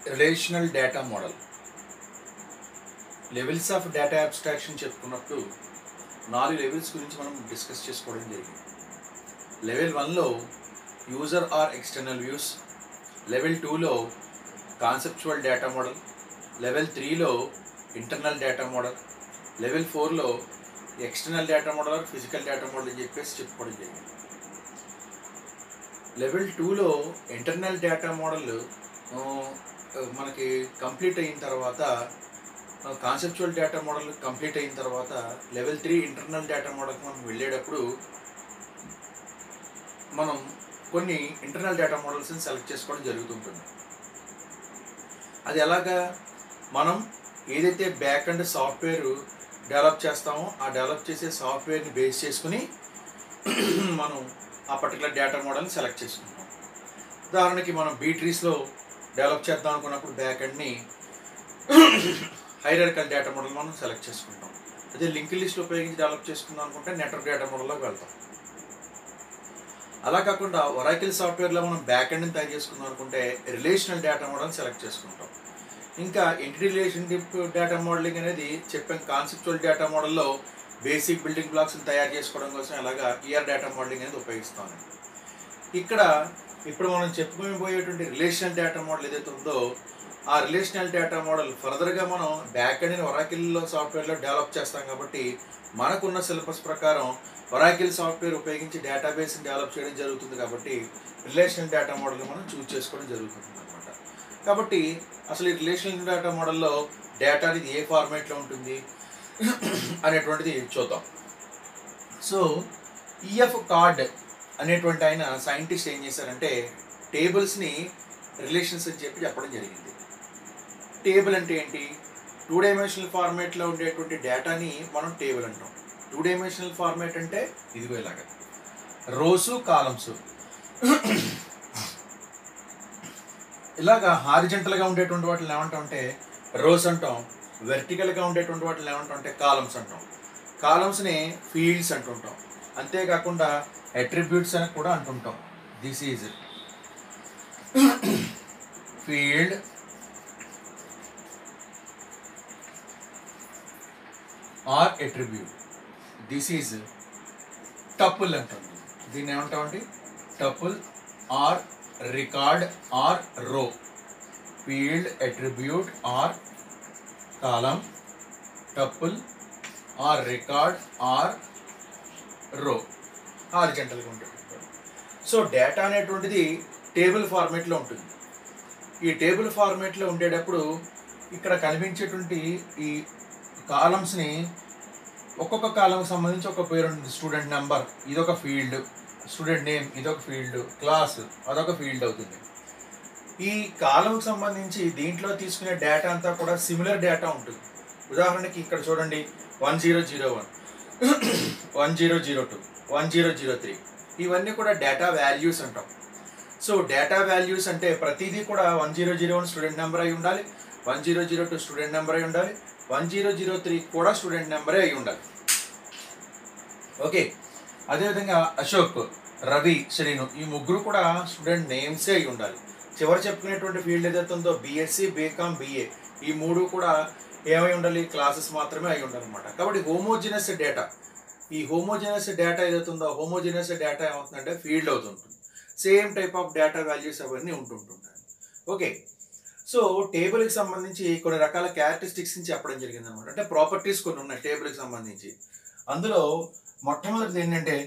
Relational data model levels of data abstraction చెప్పుకున్నప్పుడు నాలుగు levels గురించి మనం డిస్కస్ చేసుకోవడం జరిగింది లెవెల్ వన్లో user or external views level టూలో కాన్సెప్చువల్ డేటా మోడల్ లెవెల్ త్రీలో ఇంటర్నల్ డేటా మోడల్ లెవెల్ ఫోర్లో external data model or physical data model అని చెప్పేసి చెప్పుకోవడం జరిగింది లెవెల్ టూలో ఇంటర్నల్ డేటా మోడల్ మనకి కంప్లీట్ అయిన తర్వాత కాన్సెప్చువల్ డేటా మోడల్ కంప్లీట్ అయిన తర్వాత లెవెల్ త్రీ ఇంటర్నల్ డేటా మోడల్కి మనం వెళ్ళేటప్పుడు మనం కొన్ని ఇంటర్నల్ డేటా మోడల్స్ని సెలెక్ట్ చేసుకోవడం జరుగుతుంటుంది అది ఎలాగా మనం ఏదైతే బ్యాక్ అండ్ సాఫ్ట్వేర్ డెవలప్ చేస్తామో ఆ డెవలప్ చేసే సాఫ్ట్వేర్ని బేస్ చేసుకుని మనం ఆ పర్టికులర్ డేటా మోడల్ని సెలెక్ట్ చేసుకుంటాం ఉదాహరణకి మనం బీట్రీస్లో డెవలప్ చేద్దాం అనుకున్నప్పుడు బ్యాక్ అండ్ని హైరర్కల్ డేటా మోడల్ మనం సెలెక్ట్ చేసుకుంటాం అదే లింక్ లిస్ట్లో ఉపయోగించి డెవలప్ చేసుకుందాం అనుకుంటే నెట్వర్క్ డేటా మోడల్లోకి వెళ్తాం అలా కాకుండా ఒరాకిల్ సాఫ్ట్వేర్లో మనం బ్యాక్ ఎండ్ని తయారు చేసుకుందాం అనుకుంటే రిలేషనల్ డేటా మోడల్ సెలెక్ట్ చేసుకుంటాం ఇంకా ఎంటిటీ రిలేషన్షిప్ డేటా మోడలింగ్ అనేది చెప్పాం కాన్సెప్చువల్ డేటా మోడల్లో బేసిక్ బిల్డింగ్ బ్లాక్స్ని తయారు చేసుకోవడం కోసం అలాగా ఇయర్ డేటా మోడలింగ్ అనేది ఉపయోగిస్తాను ఇక్కడ ఇప్పుడు మనం చెప్పుకోబోయేటువంటి రిలేషనల్ డేటా మోడల్ ఏదైతే ఉందో ఆ రిలేషనల్ డేటా మోడల్ ఫర్దర్గా మనం బ్యాక్ ఎండ్ ఒరాకిల్లో సాఫ్ట్వేర్లో డెవలప్ చేస్తాం కాబట్టి మనకున్న సిలబస్ ప్రకారం ఒరాకిల్ సాఫ్ట్వేర్ ఉపయోగించి డేటాబేస్ని డెవలప్ చేయడం జరుగుతుంది కాబట్టి రిలేషనల్ డేటా మోడల్ మనం చూస్ చేసుకోవడం జరుగుతుంది అనమాట కాబట్టి అసలు ఈ రిలేషనల్ డేటా మోడల్లో డేటా అనేది ఏ ఫార్మేట్లో ఉంటుంది అనేటువంటిది చూద్దాం సో ఈఎఫ్ కార్డ్ అనేటువంటి ఆయన సైంటిస్ట్ ఏం చేశారంటే టేబుల్స్ని రిలేషన్స్ అని చెప్పి చెప్పడం జరిగింది టేబుల్ అంటే ఏంటి టూ డైమెన్షనల్ ఫార్మేట్లో ఉండేటువంటి డేటాని మనం టేబుల్ అంటాం టూ డైమెన్షనల్ ఫార్మేట్ అంటే ఇదిగో ఇలాగా రోసు కాలమ్స్ ఇలాగా హారిజెంటల్గా ఉండేటువంటి వాటిని ఏమంటాం అంటే రోస్ అంటాం వెర్టికల్గా ఉండేటువంటి వాటిని ఏమంటాం అంటే కాలమ్స్ అంటాం కాలమ్స్ని ఫీల్డ్స్ అంటుంటాం అంతేకాకుండా అట్రిబ్యూట్స్ అని కూడా అంటుంటాం this is field or attribute this is tuple అంటుంది దీన్ని ఏమంటామండి tuple or record or row field attribute or column tuple or record or row హారిజెంటల్గా ఉంటుంది సో డేటా అనేటువంటిది టేబుల్ ఫార్మేట్లో ఉంటుంది ఈ టేబుల్ ఫార్మేట్లో ఉండేటప్పుడు ఇక్కడ కనిపించేటువంటి ఈ కాలమ్స్ని ఒక్కొక్క కాలంకి సంబంధించి ఒక పేరు ఉంటుంది స్టూడెంట్ నెంబర్ ఇదొక ఫీల్డ్ స్టూడెంట్ నేమ్ ఇదొక ఫీల్డ్ క్లాస్ అదొక ఫీల్డ్ అవుతుంది ఈ కాలంకి సంబంధించి దీంట్లో తీసుకునే డేటా అంతా కూడా సిమిలర్ డేటా ఉంటుంది ఉదాహరణకి ఇక్కడ చూడండి one zero zero one one zero zero two one zero zero three ఇవన్నీ కూడా డేటా వాల్యూస్ అంటాం సో డేటా వాల్యూస్ అంటే ప్రతిదీ కూడా one zero zero one student number అయి ఉండాలి one zero zero two student number అయి ఉండాలి వన్ జీరో జీరో త్రీ కూడా స్టూడెంట్ నెంబరే అయి ఉండాలి ఓకే అదేవిధంగా అశోక్ రవి శ్రీను ఈ ముగ్గురు కూడా స్టూడెంట్ నేమ్సే అయి ఉండాలి చివరి చెప్పుకునేటువంటి ఫీల్డ్ ఏదైతే ఉందో బీఎస్సీ బీకామ్ బీఏ ఈ మూడు కూడా ఏమై ఉండాలి క్లాసెస్ మాత్రమే అయి ఉండాలన్నమాట కాబట్టి హోమోజినస్ డేటా ఈ హోమోజినస్ డేటా ఏదైతే ఉందో హోమోజినస్ డేటా ఏమవుతుందంటే ఫీల్డ్ అవుతుంటుంది same type of data values అవన్నీ ఉంటుంటుంటాయి ఓకే సో టేబుల్కి సంబంధించి కొన్ని రకాల క్యారెక్టరిస్టిక్స్ని చెప్పడం జరిగింది అనమాట అంటే ప్రాపర్టీస్ కొన్ని ఉన్నాయి టేబుల్కి సంబంధించి అందులో మొట్టమొదటిది ఏంటంటే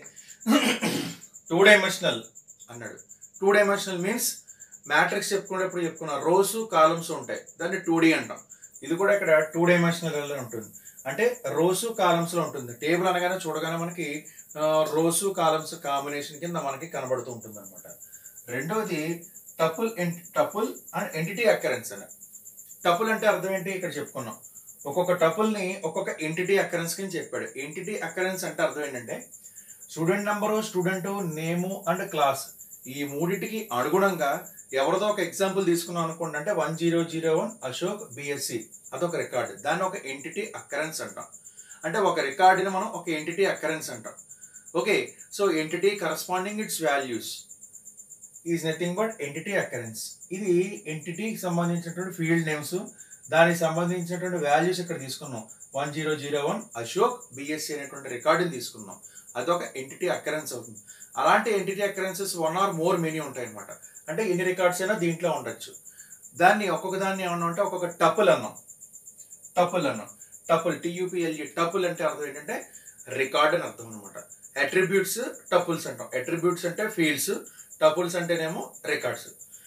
టూ డైమెన్షనల్ అన్నాడు టూ డైమెన్షనల్ మీన్స్ మ్యాట్రిక్స్ చెప్పుకునేటప్పుడు చెప్పుకున్న రోసు కాలమ్స్ ఉంటాయి దాన్ని టూ డి అంటాం ఇది కూడా ఇక్కడ టూ డైమెన్షనల్ ఉంటుంది అంటే రోసు కాలమ్స్లో ఉంటుంది టేబుల్ అనగానే చూడగానే మనకి రోసు కాలమ్స్ కాంబినేషన్ కింద మనకి కనబడుతూ ఉంటుంది అనమాట రెండవది tuple tuple and entity occurrence అని టపుల్ అంటే అర్థం ఏంటి ఇక్కడ చెప్పుకున్నాం ఒక్కొక్క టపుల్ని ఒక్కొక్క ఎంటిటీ అక్కరెన్స్ కింద చెప్పాడు ఎంటిటీ అక్కరెన్స్ అంటే అర్థం ఏంటంటే student number student name and class ఈ మూడింటికి అనుగుణంగా ఎవరిదో ఒక ఎగ్జాంపుల్ తీసుకున్నాం అనుకోండి అంటే one zero zero one Ashok BSc అదొక రికార్డు దాన్ని ఒక ఎంటిటీ అక్కరెన్స్ అంటాం అంటే ఒక రికార్డుని మనం ఒక ఎంటిటీ అక్కరెన్స్ అంటాం okay so entity corresponding its values is nothing but entity occurrence ఇది ఎంటిటీకి సంబంధించినటువంటి ఫీల్డ్ నేమ్స్ దానికి సంబంధించినటువంటి వాల్యూస్ ఇక్కడ తీసుకున్నాం one zero zero one Ashok BSc అనేటువంటి రికార్డుని తీసుకున్నాం అదొక ఎంటిటీ అకరెన్స్ అవుతుంది అలాంటి entity occurrences one or more many ఉంటాయి అనమాట అంటే ఎన్ని రికార్డ్స్ అయినా దీంట్లో ఉండొచ్చు దాన్ని ఒక్కొక్క దాన్ని ఏమన్నా అంటే ఒక్కొక్క టపుల్ అన్నాం టపుల్ అన్నాం టపుల్ టీయూపీఎల్ఈ టపుల్ అంటే అర్థం ఏంటంటే రికార్డ్ అని అర్థం అనమాట అట్రిబ్యూట్స్ టపుల్స్ అంటాం అట్రిబ్యూట్స్ అంటే ఫీల్డ్స్ టపుల్స్ అంటేనేమో records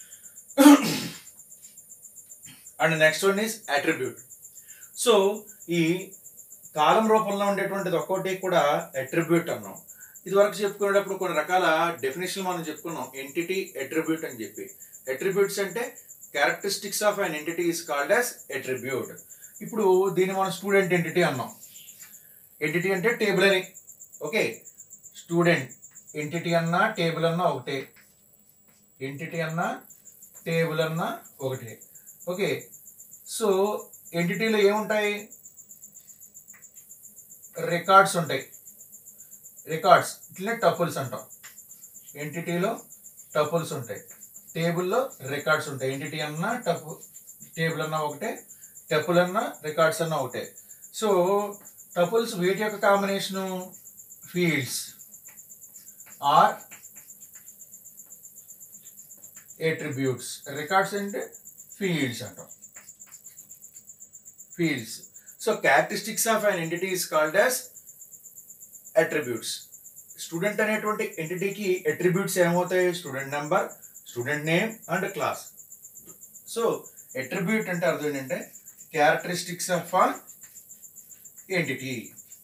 and next one is attribute so ఈ కాలం రూపంలో ఉండేటువంటిది ఒక్కోటి కూడా అట్రిబ్యూట్ అన్నాం ఇది వరకు చెప్పుకునేటప్పుడు కొన్ని రకాల డెఫినేషన్ మనం చెప్పుకున్నాం ఎంటిటీ అట్రిబ్యూట్ అని చెప్పి అట్రిబ్యూట్స్ అంటే characteristics of an entity is called as attribute ఇప్పుడు దీన్ని మనం స్టూడెంట్ ఎంటిటీ అన్నాం ఎంటిటీ అంటే టేబుల్ అని ఓకే స్టూడెంట్ ఎంటిటీ అన్నా టేబుల్ అన్నా ఒకటే ఎంటిటీ అన్నా టేబుల్ అన్నా ఒకటే ఓకే సో ఎంటిటీలో ఏముంటాయి రికార్డ్స్ ఉంటాయి రికార్డ్స్ ఇట్లనే టపుల్స్ అంటాం ఎంటిటీలో టపుల్స్ ఉంటాయి టేబుల్లో రికార్డ్స్ ఉంటాయి ఎంటిటీ అన్నా టపు టేబుల్ అన్నా ఒకటే టపుల్ అన్నా రికార్డ్స్ అన్నా ఒకటే సో టపుల్స్ వీటి యొక్క combination fields or attributes records అంటే ఫీల్డ్స్ అంటాం fields so characteristics of an entity is called as attributes student అనేటువంటి ఎంటిటీకి అట్రిబ్యూట్స్ ఏమవుతాయి student number student name and class so attribute అంటే అర్థం ఏంటంటే characteristics of an entity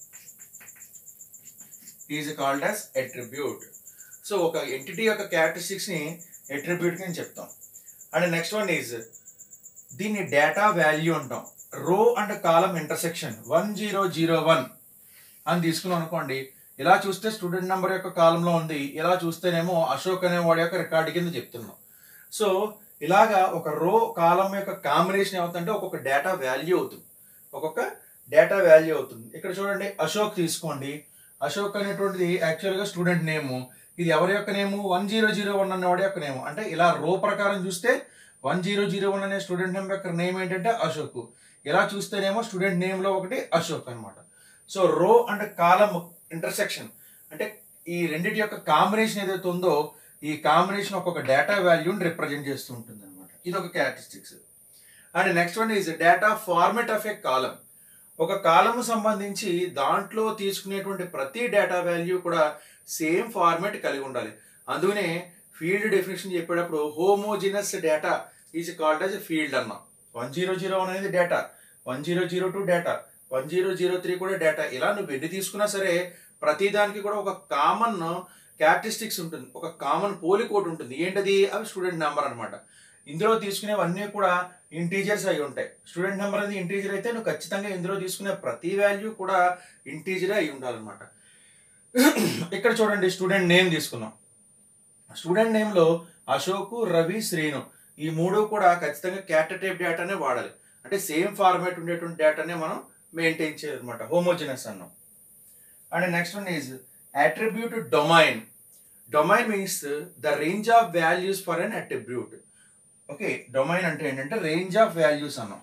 is called as attribute so ఒక entity యొక్క క్యారెక్టరిస్టిక్స్ని అట్రిబ్యూట్ అని చెప్తాం అండ్ నెక్స్ట్ వన్ ఈజ్ దీన్ని డేటా వాల్యూ అంటాం row and column intersection one zero zero one అని తీసుకున్నాం అనుకోండి ఇలా చూస్తే స్టూడెంట్ నెంబర్ యొక్క కాలంలో ఉంది ఇలా చూస్తేనేమో అశోక్ అనే వాడి యొక్క రికార్డు కింద చెప్తున్నాం సో ఇలాగా ఒక రో కాలం యొక్క కాంబినేషన్ ఏమవుతుందంటే ఒక్కొక్క డేటా వాల్యూ అవుతుంది ఒక్కొక్క డేటా వాల్యూ అవుతుంది ఇక్కడ చూడండి అశోక్ తీసుకోండి అశోక్ అనేటువంటిది యాక్చువల్గా స్టూడెంట్ నేము ఇది ఎవరి యొక్క name one zero zero one అన్నవాడి యొక్క నేము అంటే ఇలా రో ప్రకారం చూస్తే వన్ జీరో జీరో వన్ అనే స్టూడెంట్ నేమ్ యొక్క నేమ్ ఏంటంటే అశోక్ ఇలా చూస్తేనేమో స్టూడెంట్ నేమ్లో ఒకటి అశోక్ అనమాట సో రో అండ్ కాలం ఇంటర్సెక్షన్ అంటే ఈ రెండింటి యొక్క కాంబినేషన్ ఏదైతే ఉందో ఈ కాంబినేషన్ ఒక్కొక్క డేటా వాల్యూని రిప్రజెంట్ చేస్తూ ఉంటుంది అనమాట ఇది ఒక characteristics and next one is data format of a column ఒక కాలము సంబంధించి దాంట్లో తీసుకునేటువంటి ప్రతి డేటా వాల్యూ కూడా సేమ్ ఫార్మెట్ కలిగి ఉండాలి అందుకనే ఫీల్డ్ డెఫినేషన్ చెప్పేటప్పుడు homogeneous data is called as field అన్న వన్ జీరో జీరో వన్ అనేది data one zero zero two data one zero zero three కూడా డేటా ఇలా నువ్వు ఎన్ని తీసుకున్నా సరే ప్రతి దానికి కూడా ఒక కామన్ క్యారెక్టరిస్టిక్స్ ఉంటుంది ఒక కామన్ పోలికోట్ ఉంటుంది ఏంటది అవి స్టూడెంట్ నెంబర్ అనమాట ఇందులో తీసుకునేవన్నీ కూడా ఇంటీజర్స్ అయి ఉంటాయి స్టూడెంట్ నెంబర్ అనేది ఇంటీజర్ అయితే నువ్వు ఖచ్చితంగా ఇందులో తీసుకునే ప్రతి వాల్యూ కూడా ఇంటీజరే అయి ఉండాలన్నమాట ఇక్కడ చూడండి స్టూడెంట్ నేమ్ తీసుకున్నాం స్టూడెంట్ నేమ్లో అశోక్ రవి శ్రీను ఈ మూడు కూడా ఖచ్చితంగా క్యాటర్ టైప్ డేటానే వాడాలి అంటే సేమ్ ఫార్మాట్ ఉండేటువంటి డేటానే మనం మెయింటైన్ చేయాలన్నమాట హోమోజినస్ అన్నాం and next one is attribute domain domain means the range of values for an attribute okay domain అంటే ఏంటంటే రేంజ్ ఆఫ్ వాల్యూస్ అన్నాం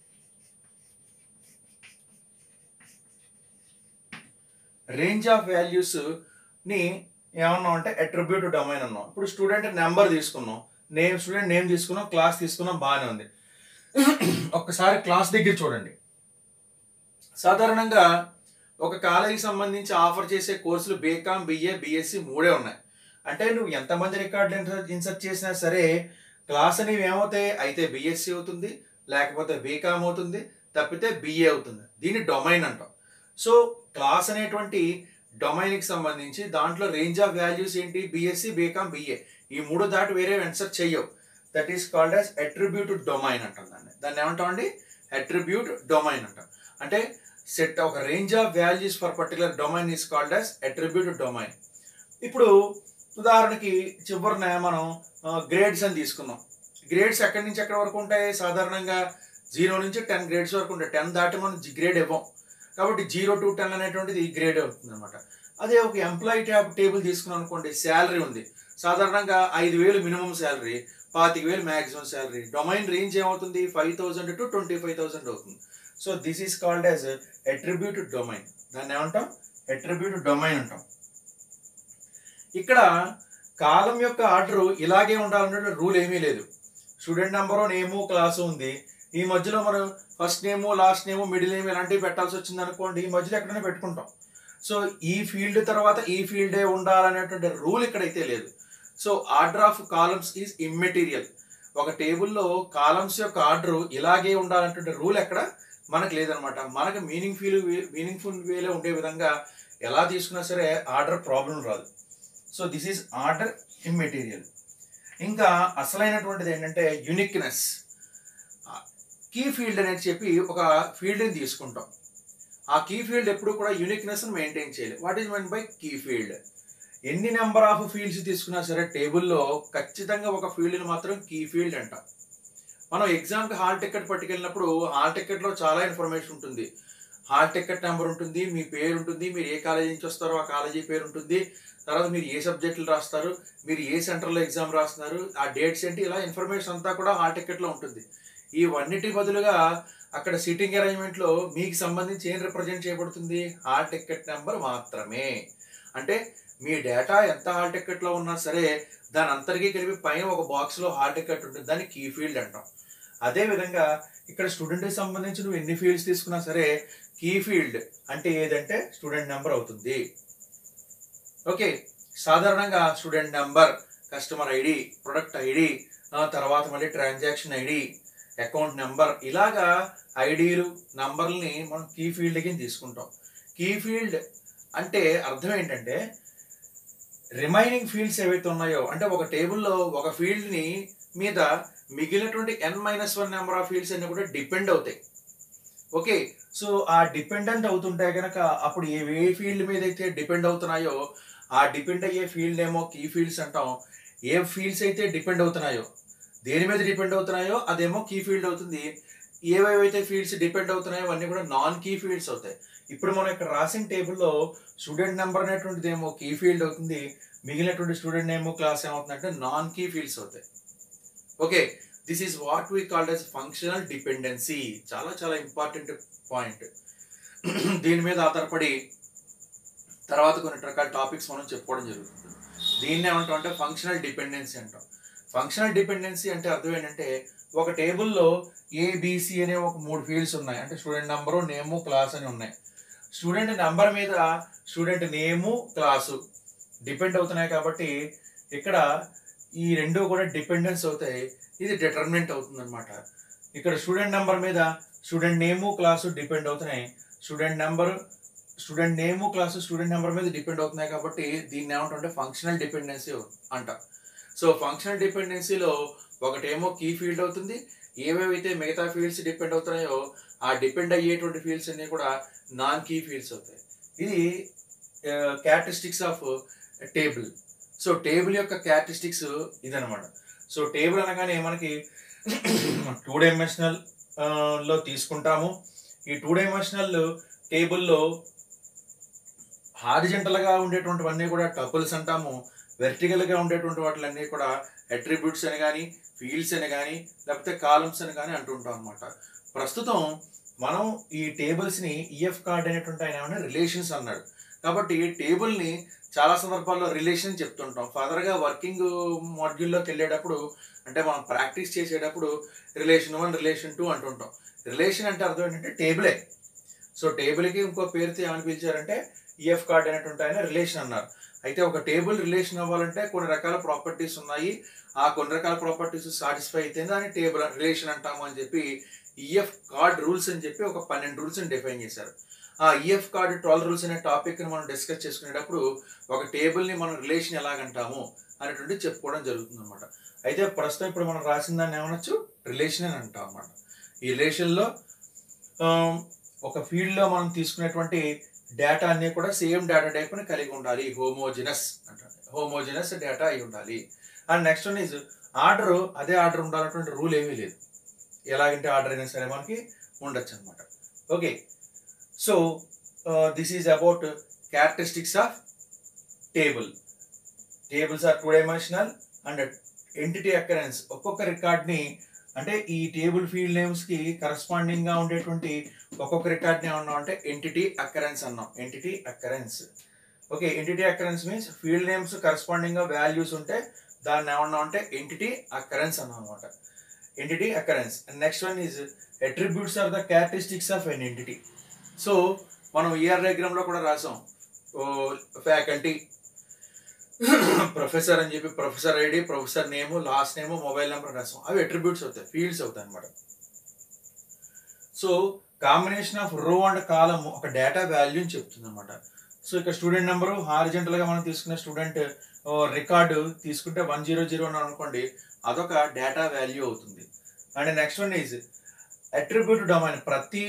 రేంజ్ ఆఫ్ వాల్యూస్ ని ఏమన్నాం అంటే అట్రిబ్యూట్ డొమైన్ అన్నాం ఇప్పుడు స్టూడెంట్ నెంబర్ తీసుకున్నాం నేమ్ స్టూడెంట్ నేమ్ తీసుకున్నాం క్లాస్ తీసుకున్నాం బాగానే ఉంది ఒక్కసారి క్లాస్ దగ్గర చూడండి సాధారణంగా ఒక కాలేజీకి సంబంధించి ఆఫర్ చేసే కోర్సులు బీకామ్ బిఏ బిఎస్సి మూడే ఉన్నాయి అంటే నువ్వు ఎంతమంది రికార్డులు ఇన్సర్ట్ చేసినా సరే క్లాస్ అనేవి ఏమవుతాయి అయితే బిఎస్సి అవుతుంది లేకపోతే బీకామ్ అవుతుంది తప్పితే బిఏ అవుతుంది దీన్ని డొమైన్ అంటాం సో క్లాస్ అనేటువంటి డొమైన్కి సంబంధించి దాంట్లో రేంజ్ ఆఫ్ వాల్యూస్ ఏంటి బిఎస్సి బీకామ్ బిఏ ఈ మూడు దాటి వేరే ఇన్సర్ట్ చెయ్యవు that is called as attribute domain అంటాం దాన్ని దాన్ని ఏమంటామండి అట్రిబ్యూట్ డొమైన్ అంటాం అంటే సెట్ ఒక range of values for particular domain is called as attribute domain ఇప్పుడు ఉదాహరణకి చివరిన మనం గ్రేడ్స్ అని తీసుకున్నాం గ్రేడ్స్ ఎక్కడి నుంచి ఎక్కడి వరకు ఉంటాయి సాధారణంగా జీరో నుంచి టెన్ గ్రేడ్స్ వరకు ఉంటాయి టెన్ దాటి మనం గ్రేడ్ ఇవ్వం కాబట్టి జీరో టు టెన్ అనేటువంటిది గ్రేడ్ అవుతుంది అనమాట అదే ఒక ఎంప్లాయీ ట్యాబ్ టేబుల్ తీసుకున్నాం అనుకోండి శాలరీ ఉంది సాధారణంగా ఐదు వేలు మినిమం శాలరీ పాతిక వేలు మ్యాక్సిమం శాలరీ డొమైన్ రేంజ్ ఏమవుతుంది five thousand to twenty five thousand అవుతుంది so this is called as attribute domain దాన్ని ఏమంటాం అట్రిబ్యూట్ డొమైన్ అంటాం ఇక్కడ కాలం యొక్క ఆర్డర్ ఇలాగే ఉండాలన్నట్టు రూల్ ఏమీ లేదు స్టూడెంట్ నెంబరు నేము క్లాసు ఉంది ఈ మధ్యలో మనం first name last name middle name ఇలాంటివి పెట్టాల్సి వచ్చింది అనుకోండి ఈ మధ్యలో ఎక్కడైనా పెట్టుకుంటాం సో ఈ ఫీల్డ్ తర్వాత ఈ ఫీల్డే ఉండాలనేటువంటి రూల్ ఇక్కడైతే లేదు so order of columns is immaterial ఒక టేబుల్లో కాలమ్స్ యొక్క ఆర్డర్ ఇలాగే ఉండాలనేటువంటి రూల్ ఎక్కడ మనకు లేదనమాట మనకు మీనింగ్ ఫీల్ మీనింగ్ఫుల్ వేలో ఉండే విధంగా ఎలా తీసుకున్నా సరే ఆర్డర్ ప్రాబ్లం రాదు so this is order immaterial ఇంకా అసలైనటువంటిది ఏంటంటే యునిక్నెస్ కీ ఫీల్డ్ అనేది చెప్పి ఒక ఫీల్డ్ని తీసుకుంటాం ఆ కీ ఫీల్డ్ ఎప్పుడు కూడా యూనిక్నెస్ మెయింటైన్ చేయాలి what is mean by key field ఎన్ని నెంబర్ ఆఫ్ ఫీల్డ్స్ తీసుకున్నా సరే టేబుల్లో ఖచ్చితంగా ఒక ఫీల్డ్ని మాత్రం కీ ఫీల్డ్ అంటాం మనం ఎగ్జామ్కి హాల్ టికెట్ పట్టుకెళ్ళినప్పుడు హాల్ టికెట్లో చాలా ఇన్ఫర్మేషన్ ఉంటుంది హాల్ టికెట్ నెంబర్ ఉంటుంది మీ పేరు ఉంటుంది మీరు ఏ కాలేజీ నుంచి వస్తారో ఆ కాలేజీ పేరు ఉంటుంది తర్వాత మీరు ఏ సబ్జెక్టులు రాస్తారు మీరు ఏ సెంటర్లో ఎగ్జామ్ రాస్తున్నారు ఆ డేట్స్ ఏంటి ఇలా ఇన్ఫర్మేషన్ అంతా కూడా హాల్ టికెట్లో ఉంటుంది ఇవన్నిటి బదులుగా అక్కడ సీటింగ్ అరేంజ్మెంట్లో మీకు సంబంధించి ఏం రిప్రజెంట్ చేయబడుతుంది హాల్ టికెట్ నెంబర్ మాత్రమే అంటే మీ డేటా ఎంత హాల్ టికెట్లో ఉన్నా సరే దాని అంతరికీ కలిపి పైన ఒక బాక్స్లో హాల్ టికెట్ ఉంటుంది దాన్ని కీ ఫీల్డ్ అంటాం అదే విధంగా ఇక్కడ స్టూడెంట్కి సంబంధించి నువ్వు ఎన్ని ఫీల్డ్స్ తీసుకున్నా సరే కీ ఫీల్డ్ అంటే ఏదంటే స్టూడెంట్ నెంబర్ అవుతుంది ఓకే సాధారణంగా student number customer ID product ID తర్వాత మళ్ళీ ట్రాన్సాక్షన్ ఐడి అకౌంట్ నెంబర్ ఇలాగా ఐడీలు నంబర్ని మనం కీ ఫీల్డ్ కింద తీసుకుంటాం కీ ఫీల్డ్ అంటే అర్థం ఏంటంటే రిమైనింగ్ ఫీల్డ్స్ ఏవైతే ఉన్నాయో అంటే ఒక టేబుల్లో ఒక ఫీల్డ్ని మీద మిగిలినటువంటి N minus one number of fields అన్ని కూడా డిపెండ్ అవుతాయి ఓకే సో ఆ డిపెండెంట్ అవుతుంటే కనుక అప్పుడు ఏ ఏ ఫీల్డ్ మీద అయితే డిపెండ్ అవుతున్నాయో ఆ డిపెండ్ అయ్యే ఫీల్డ్ ఏమో కీ ఫీల్డ్స్ అంటాం ఏ ఫీల్డ్స్ అయితే డిపెండ్ అవుతున్నాయో దేని మీద డిపెండ్ అవుతున్నాయో అదేమో కీ ఫీల్డ్ అవుతుంది ఏవేవైతే ఫీల్డ్స్ డిపెండ్ అవుతున్నాయో అవన్నీ కూడా నాన్ కీ ఫీల్డ్స్ అవుతాయి ఇప్పుడు మనం ఇక్కడ రాసిన టేబుల్లో స్టూడెంట్ నెంబర్ అనేటువంటిది ఏమో కీ ఫీల్డ్ అవుతుంది మిగిలినటువంటి స్టూడెంట్ నేమో క్లాస్ ఏమవుతుందంటే నాన్ కీ ఫీల్డ్స్ అవుతాయి okay this is what we called as functional dependency చాలా చాలా ఇంపార్టెంట్ పాయింట్ దీని మీద ఆధారపడి తర్వాత కొన్ని రకాల టాపిక్స్ మనం చెప్పుకోవడం జరుగుతుంది దీన్ని ఏమంటాం అంటే ఫంక్షనల్ డిపెండెన్సీ అంటాం ఫంక్షనల్ డిపెండెన్సీ అంటే అర్థం ఏంటంటే ఒక టేబుల్లో ఏబిసి అనే ఒక మూడు ఫీల్డ్స్ ఉన్నాయి అంటే స్టూడెంట్ నెంబరు నేము క్లాస్ అని ఉన్నాయి స్టూడెంట్ నెంబర్ మీద స్టూడెంట్ నేము క్లాసు డిపెండ్ అవుతున్నాయి కాబట్టి ఇక్కడ ఈ రెండు కూడా డిపెండెన్స్ అవుతాయి ఇది డిటర్మినెంట్ అవుతుంది అనమాట ఇక్కడ స్టూడెంట్ నెంబర్ మీద స్టూడెంట్ నేము క్లాసు డిపెండ్ అవుతున్నాయి student number student name class student number మీద డిపెండ్ అవుతున్నాయి కాబట్టి దీన్ని ఏమంటుంటే ఫంక్షనల్ డిపెండెన్సీ అంట సో ఫంక్షనల్ డిపెండెన్సీలో ఒకటేమో కీ ఫీల్డ్ అవుతుంది ఏవేవైతే మిగతా ఫీల్డ్స్ డిపెండ్ అవుతున్నాయో ఆ డిపెండ్ అయ్యేటువంటి ఫీల్డ్స్ అన్ని కూడా నాన్ కీ ఫీల్డ్స్ అవుతాయి ఇది characteristics of table so table యొక్క క్యారెక్టరిస్టిక్స్ ఇదనమాట సో టేబుల్ అనగానే మనకి టూ డైమెన్షనల్ లో తీసుకుంటాము ఈ టూ డైమెన్షనల్ టేబుల్లో హారిజెంటల్గా ఉండేటువంటివన్నీ కూడా టపుల్స్ అంటాము వెర్టికల్గా ఉండేటువంటి వాటిలన్నీ కూడా అట్రిబ్యూట్స్ అని కానీ ఫీల్డ్స్ అని కానీ లేకపోతే కాలమ్స్ అని కానీ అంటుంటాం అనమాట ప్రస్తుతం మనం ఈ టేబుల్స్ని ఈఎఫ్ కార్డ్ అనేటువంటి ఆయన ఏమన్నా రిలేషన్స్ అన్నాడు కాబట్టి టేబుల్ని చాలా సందర్భాల్లో రిలేషన్ చెప్తుంటాం ఫర్దర్గా వర్కింగ్ మాడ్యూల్లోకి వెళ్ళేటప్పుడు అంటే మనం ప్రాక్టీస్ చేసేటప్పుడు రిలేషన్ వన్ రిలేషన్ టూ అంటుంటాం రిలేషన్ అంటే అర్థం ఏంటంటే టేబులే సో టేబుల్కి ఇంకో పేరుతో ఏమని పిలిచారంటే ఈఎఫ్ కార్డ్ అనేటువంటి ఆయన రిలేషన్ అన్నారు అయితే ఒక టేబుల్ రిలేషన్ అవ్వాలంటే కొన్ని రకాల ప్రాపర్టీస్ ఉన్నాయి ఆ కొన్ని రకాల ప్రాపర్టీస్ సాటిస్ఫై అయితే దాన్ని టేబుల్ రిలేషన్ అంటాము అని చెప్పి ఈఎఫ్ కార్డ్ రూల్స్ అని చెప్పి ఒక పన్నెండు రూల్స్ని డిఫైన్ చేశారు ఆ ఈఎఫ్ కార్డ్ ట్వెల్వ్ రూల్స్ అనే టాపిక్ని మనం డిస్కస్ చేసుకునేటప్పుడు ఒక టేబుల్ని మనం రిలేషన్ ఎలాగంటాము అనేటువంటి చెప్పుకోవడం జరుగుతుంది అనమాట అయితే ప్రస్తుతం ఇప్పుడు మనం రాసిన దాన్ని ఏమనొచ్చు రిలేషన్ అని అంటాం అనమాట ఈ రిలేషన్లో ఒక ఫీల్డ్లో మనం తీసుకునేటువంటి డేటా అన్ని కూడా సేమ్ డేటా టైప్ని కలిగి ఉండాలి హోమోజినస్ అంటారు హోమోజినస్ డేటా అయి ఉండాలి and next one is order అదే ఆర్డర్ ఉండాలన్నటువంటి రూల్ ఏమీ లేదు ఎలాగంటే ఆర్డర్ అయినా సరే మనకి ఉండొచ్చు అనమాట okay so this is about characteristics of table tables are two dimensional and entity occurrence ఒక్కొక్క రికార్డ్ని అంటే ఈ టేబుల్ ఫీల్డ్ నేమ్స్కి కరస్పాండింగ్గా ఉండేటువంటి ఒక్కొక్క రికార్డ్ని ఏమన్నాం అంటే ఎంటిటీ అకరెన్స్ అన్నాం entity occurrence okay entity occurrence means field names కరస్పాండింగ్గా వాల్యూస్ ఉంటే దాన్ని ఏమన్నాం అంటే ఎంటిటీ అకరెన్స్ అన్నాం అనమాట entity occurrence next one is attributes are the characteristics of an entity so మనం ఈఆర్ డయాగ్రామ్లో కూడా రాసాం ఫ్యాకల్టీ ప్రొఫెసర్ అని చెప్పి professor ID professor name last name mobile number రాసాం అవి అట్రిబ్యూట్స్ అవుతాయి ఫీల్డ్స్ అవుతాయి అనమాట so combination of row and column ఒక డేటా వాల్యూని చెప్తుంది అనమాట సో ఇక్కడ స్టూడెంట్ నెంబరు హారిజెంటల్గా మనం తీసుకున్న స్టూడెంట్ రికార్డు తీసుకుంటే వన్ జీరో జీరో అని అనుకోండి అదొక డేటా వాల్యూ అవుతుంది and next one is attribute domain ప్రతి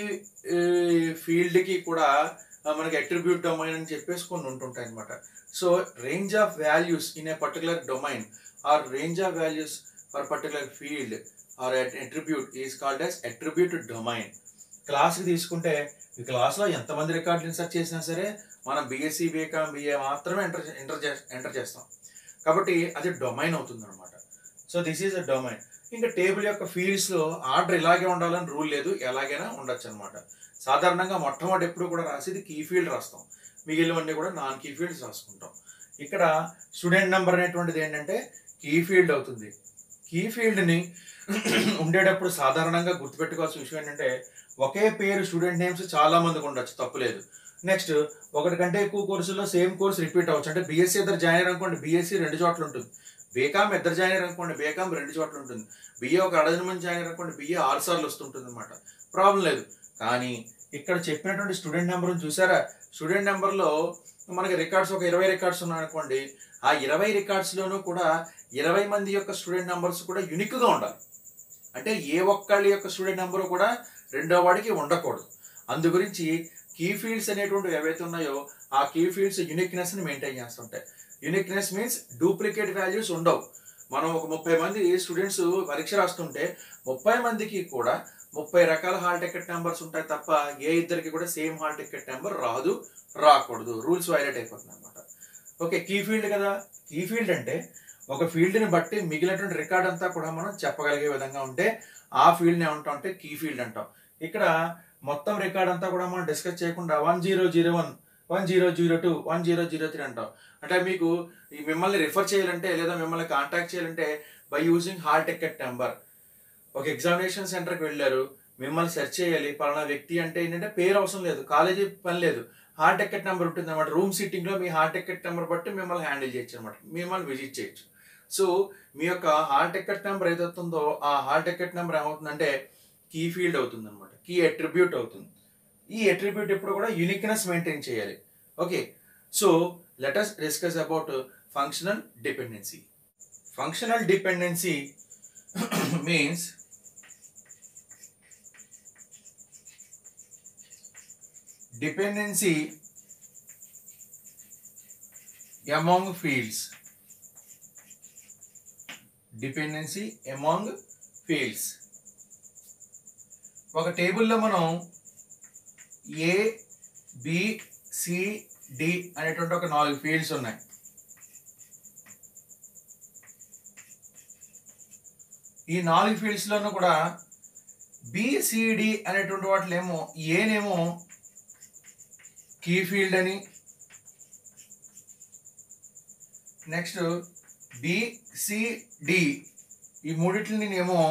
ఫీల్డ్కి కూడా ఆ, మనకి అట్రిబ్యూట్ డొమైన్ అని చెప్పేసి కొన్ని ఉంటుంటాయి అనమాట so range of values in a particular domain or range of values for particular field or attribute is called as attribute domain క్లాస్కి తీసుకుంటే ఈ క్లాస్లో ఎంతమంది రికార్డులు ఇన్సర్ట్ చేసినా సరే మనం బీఎస్సీ బీకామ్ బిఏ మాత్రమే ఎంటర్ ఎంటర్ ఎంటర్ చేస్తాం కాబట్టి అది డొమైన్ అవుతుంది అనమాట so this is a domain ఇంకా టేబుల్ యొక్క ఫీల్డ్స్లో ఆర్డర్ ఇలాగే ఉండాలని రూల్ లేదు ఎలాగైనా ఉండొచ్చు అనమాట సాధారణంగా మొట్టమొదటి ఎప్పుడు కూడా రాసేది కీ ఫీల్డ్ రాస్తాం మిగిలినవన్నీ కూడా నాన్ కీ ఫీల్డ్స్ రాసుకుంటాం ఇక్కడ స్టూడెంట్ నెంబర్ అనేటువంటిది ఏంటంటే కీ ఫీల్డ్ అవుతుంది కీ ఫీల్డ్ని ఉండేటప్పుడు సాధారణంగా గుర్తుపెట్టుకోవాల్సిన విషయం ఏంటంటే ఒకే పేరు స్టూడెంట్ నేమ్స్ చాలా మందికి ఉండొచ్చు తప్పులేదు నెక్స్ట్ ఒకటి కంటే ఎక్కువ కోర్సుల్లో సేమ్ కోర్స్ రిపీట్ అవ్వచ్చు అంటే బీఎస్సీ ఇద్దరు జాయిన్ అయ్యారు అనుకోండి బీఎస్సీ రెండు చోట్ల ఉంటుంది బీకామ్ ఇద్దరు జాయిన్ అయ్యారు అనుకోండి బీకామ్ రెండు చోట్ల ఉంటుంది బిఏ ఒక అడజన మంది జాయిన్ అయ్యారు అనుకోండి బిఏ ఆరు సార్లు వస్తుంటుంది అనమాట ప్రాబ్లం లేదు కానీ ఇక్కడ చెప్పినటువంటి స్టూడెంట్ నెంబర్ చూసారా స్టూడెంట్ నెంబర్లో మనకి రికార్డ్స్ ఒక ఇరవై రికార్డ్స్ ఉన్నాయి అనుకోండి ఆ ఇరవై రికార్డ్స్లోనూ కూడా ఇరవై మంది యొక్క స్టూడెంట్ నెంబర్స్ కూడా యునిక్గా ఉండాలి అంటే ఏ ఒక్కళ్ళ యొక్క స్టూడెంట్ నెంబరు కూడా రెండో వాడికి ఉండకూడదు అందు గురించి కీ ఫీల్డ్స్ అనేటువంటివి ఏవైతే ఉన్నాయో ఆ కీ ఫీల్డ్స్ యునిక్నెస్ని మెయింటైన్ చేస్తుంటాయి యునిక్నెస్ మీన్స్ డూప్లికేట్ వాల్యూస్ ఉండవు మనం ఒక ముప్పై మంది స్టూడెంట్స్ పరీక్ష రాస్తుంటే ముప్పై మందికి కూడా ముప్పై రకాల హాల్ టికెట్ నెంబర్స్ ఉంటాయి తప్ప ఏ ఇద్దరికి కూడా సేమ్ హాల్ టికెట్ నెంబర్ రాదు రాకూడదు రూల్స్ వైలేట్ అయిపోతుంది అనమాట ఓకే కీ ఫీల్డ్ కదా కీ ఫీల్డ్ అంటే ఒక ఫీల్డ్ని బట్టి మిగిలినటువంటి రికార్డ్ అంతా కూడా మనం చెప్పగలిగే విధంగా ఉంటే ఆ ఫీల్డ్ని ఏమంటాం అంటే కీ ఫీల్డ్ అంటాం ఇక్కడ మొత్తం రికార్డ్ అంతా కూడా మనం డిస్కస్ చేయకుండా one zero zero one one zero zero two one zero zero three అంటాం అంటే మీకు ఈ మిమ్మల్ని రిఫర్ చేయాలంటే లేదా మిమ్మల్ని కాంటాక్ట్ చేయాలంటే by using hall ticket number ఒక ఎగ్జామినేషన్ సెంటర్కి వెళ్ళారు మిమ్మల్ని సెర్చ్ చేయాలి పలానా వ్యక్తి అంటే ఏంటంటే పేరు అవసరం లేదు కాలేజీ పని లేదు హాల్ టికెట్ నెంబర్ ఉంటుంది అనమాట రూమ్ సీటింగ్లో మీ హాల్ టికెట్ నెంబర్ బట్టి మిమ్మల్ని హ్యాండిల్ చేయొచ్చు అనమాట మిమ్మల్ని విజిట్ చేయొచ్చు సో మీ యొక్క హాల్ టికెట్ నెంబర్ ఏదవుతుందో ఆ హాల్ టికెట్ నెంబర్ ఏమవుతుందంటే కీ ఫీల్డ్ అవుతుంది అనమాట కీ అట్రిబ్యూట్ అవుతుంది ఈ అట్రిబ్యూట్ ఎప్పుడు కూడా యూనిక్నెస్ మెయింటైన్ చేయాలి okay so let us discuss about functional dependency functional dependency means dependency among fields dependency among fields ఒక టేబుల్లో మనం ఏ బి సి డి అనేటువంటి ఒక నాలుగు ఫీల్డ్స్ ఉన్నాయి ఈ నాలుగు ఫీల్డ్స్లోనూ కూడా బిసిడి అనేటువంటి వాటిలో ఏమో ఏనేమో కీ ఫీల్డ్ అని నెక్స్ట్ బిసిడి ఈ మూడిట్లని నేనేమో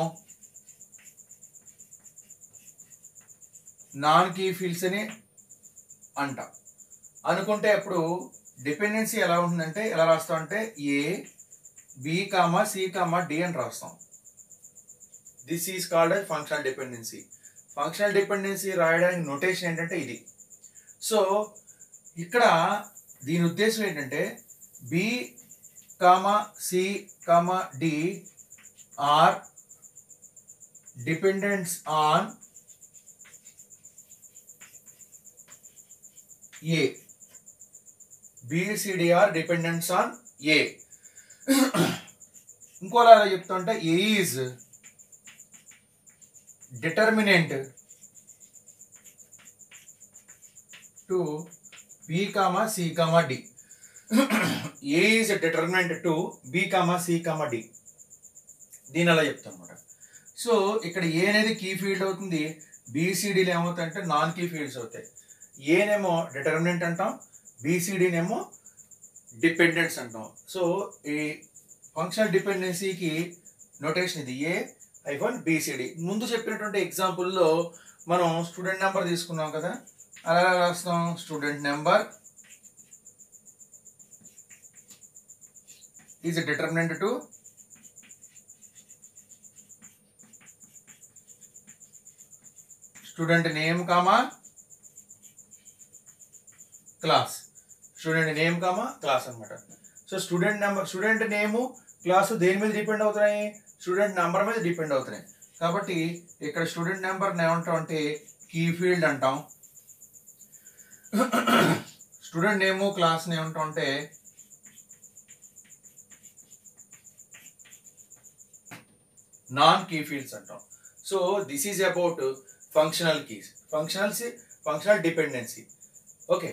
నాన్ కీ ఫీల్డ్స్ అని అంట అనుకుంటే అప్పుడు డిపెండెన్సీ ఎలా ఉంటుందంటే ఎలా రాస్తాం అంటే A B comma C comma D అని రాస్తాం this is called as functional dependency functional dependency రాయడానికి నోటేషన్ ఏంటంటే ఇది సో ఇక్కడ దీని ఉద్దేశం ఏంటంటే B comma C comma D are dependents on A BCD are dependents on A ఇంకోలా ఎలా చెప్తా అంటే A is determinant to B comma C comma D A is determinant to B comma C comma D దీని అలా చెప్తాం అనమాట so ఇక్కడ ఏ అనేది కీ ఫీల్డ్ అవుతుంది బీసీడీలు ఏమవుతాయంటే నాన్ కీ ఫీల్డ్స్ అవుతాయి ఏనేమో డిటర్మినెంట్ అంటాం బీసీడీనేమో డిపెండెంట్స్ అంటాం సో ఈ ఫంక్షనల్ డిపెండెన్సీకి నోటేషన్ ఇది ఏ ఐఫోన్ బీసీడి ముందు చెప్పినటువంటి ఎగ్జాంపుల్లో మనం స్టూడెంట్ నెంబర్ తీసుకున్నాం కదా అలా ఎలా రాస్తాం student number is determinant to student name comma class student name comma class అన్నమాట so student number student name class దేని మీద డిపెండ్ అవుతున్నాయి స్టూడెంట్ నెంబర్ మీద డిపెండ్ అవుతున్నాయి కాబట్టి ఇక్కడ స్టూడెంట్ నెంబర్ ఏమంటాం అంటే కీ ఫీల్డ్ అంటాం స్టూడెంట్ నేము క్లాస్ ఏమంటాం అంటే నాన్ కీ ఫీల్డ్స్ అంటాం so this is about functional keys functionals functional dependency okay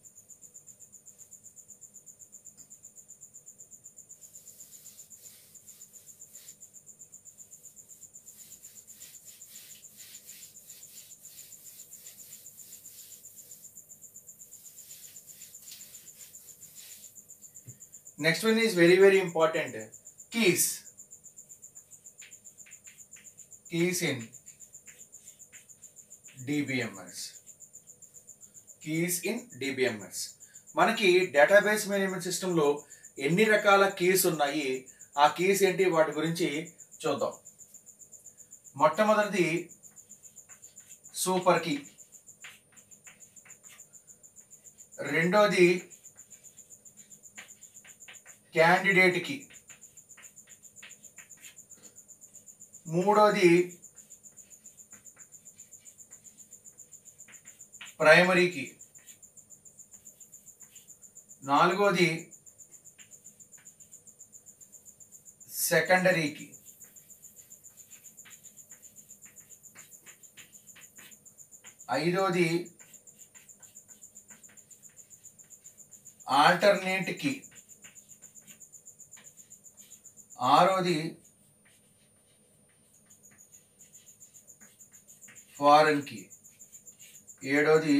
next one is very very important keys keys in dbms keys in dbms మనకి database management సిస్టంలో ఎన్ని రకాల keys ఉన్నాయి ఆ keys ఏంటి వాటి గురించి చూద్దాం మొట్టమొదటిది సూపర్ కీ రెండోది క్యాండిడేట్కి మూడోది ప్రైమరీకి నాలుగోది సెకండరీకి ఐదోది ఆల్టర్నేట్కి ఆరోది ఫారెన్కి ఏడోది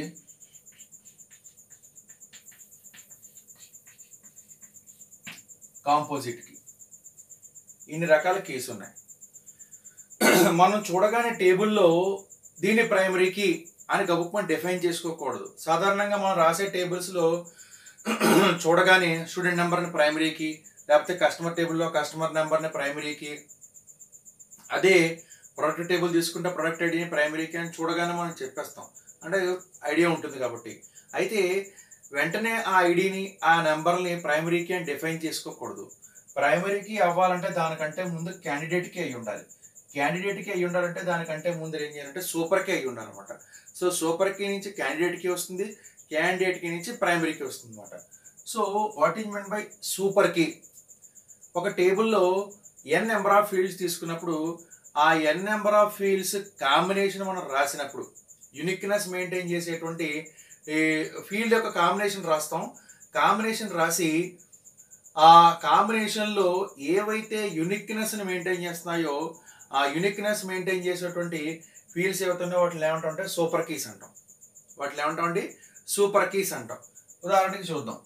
కాంపోజిట్కి ఇన్ని రకాల కేసు ఉన్నాయి మనం చూడగానే టేబుల్లో దీని ప్రైమరీకి అని గబుక్మని డిఫైన్ చేసుకోకూడదు సాధారణంగా మనం రాసే టేబుల్స్లో చూడగానే స్టూడెంట్ నెంబర్ని ప్రైమరీకి లేకపోతే కస్టమర్ టేబుల్లో కస్టమర్ నెంబర్ని ప్రైమరీకి అదే ప్రొడక్ట్ టేబుల్ తీసుకుంటే ప్రొడక్ట్ ఐడిని ప్రైమరీకి అని చూడగానే మనం చెప్పేస్తాం అంటే ఐడియా ఉంటుంది కాబట్టి అయితే వెంటనే ఆ ఐడిని ఆ నెంబర్ని ప్రైమరీకి అని డిఫైన్ చేసుకోకూడదు ప్రైమరీకి అవ్వాలంటే దానికంటే ముందు క్యాండిడేట్కి అయి ఉండాలి క్యాండిడేట్కి అయి ఉండాలంటే దానికంటే ముందు ఏం చేయాలంటే సూపర్కి అయి ఉండాలన్నమాట సో సూపర్కి నుంచి క్యాండిడేట్కి వస్తుంది క్యాండిడేట్కి నుంచి ప్రైమరీకి వస్తుంది అనమాట so what is mean by super key ఒక టేబుల్లో ఎన్ నెంబర్ ఆఫ్ ఫీల్డ్స్ తీసుకున్నప్పుడు ఆ N number of fields combination మనం రాసినప్పుడు యునిక్నెస్ మెయింటైన్ చేసేటువంటి ఈ ఫీల్డ్ యొక్క కాంబినేషన్ రాస్తాం కాంబినేషన్ రాసి ఆ కాంబినేషన్లో ఏవైతే యునిక్నెస్ని మెయింటైన్ చేస్తున్నాయో ఆ యునిక్నెస్ మెయింటైన్ చేసేటువంటి ఫీల్డ్స్ ఏవైతున్నాయో వాటిని ఏమంటాం అంటే సూపర్ కీస్ అంటాం వాటిని ఏమంటాం అండి సూపర్ కీస్ అంటాం ఉదాహరణకి చూద్దాం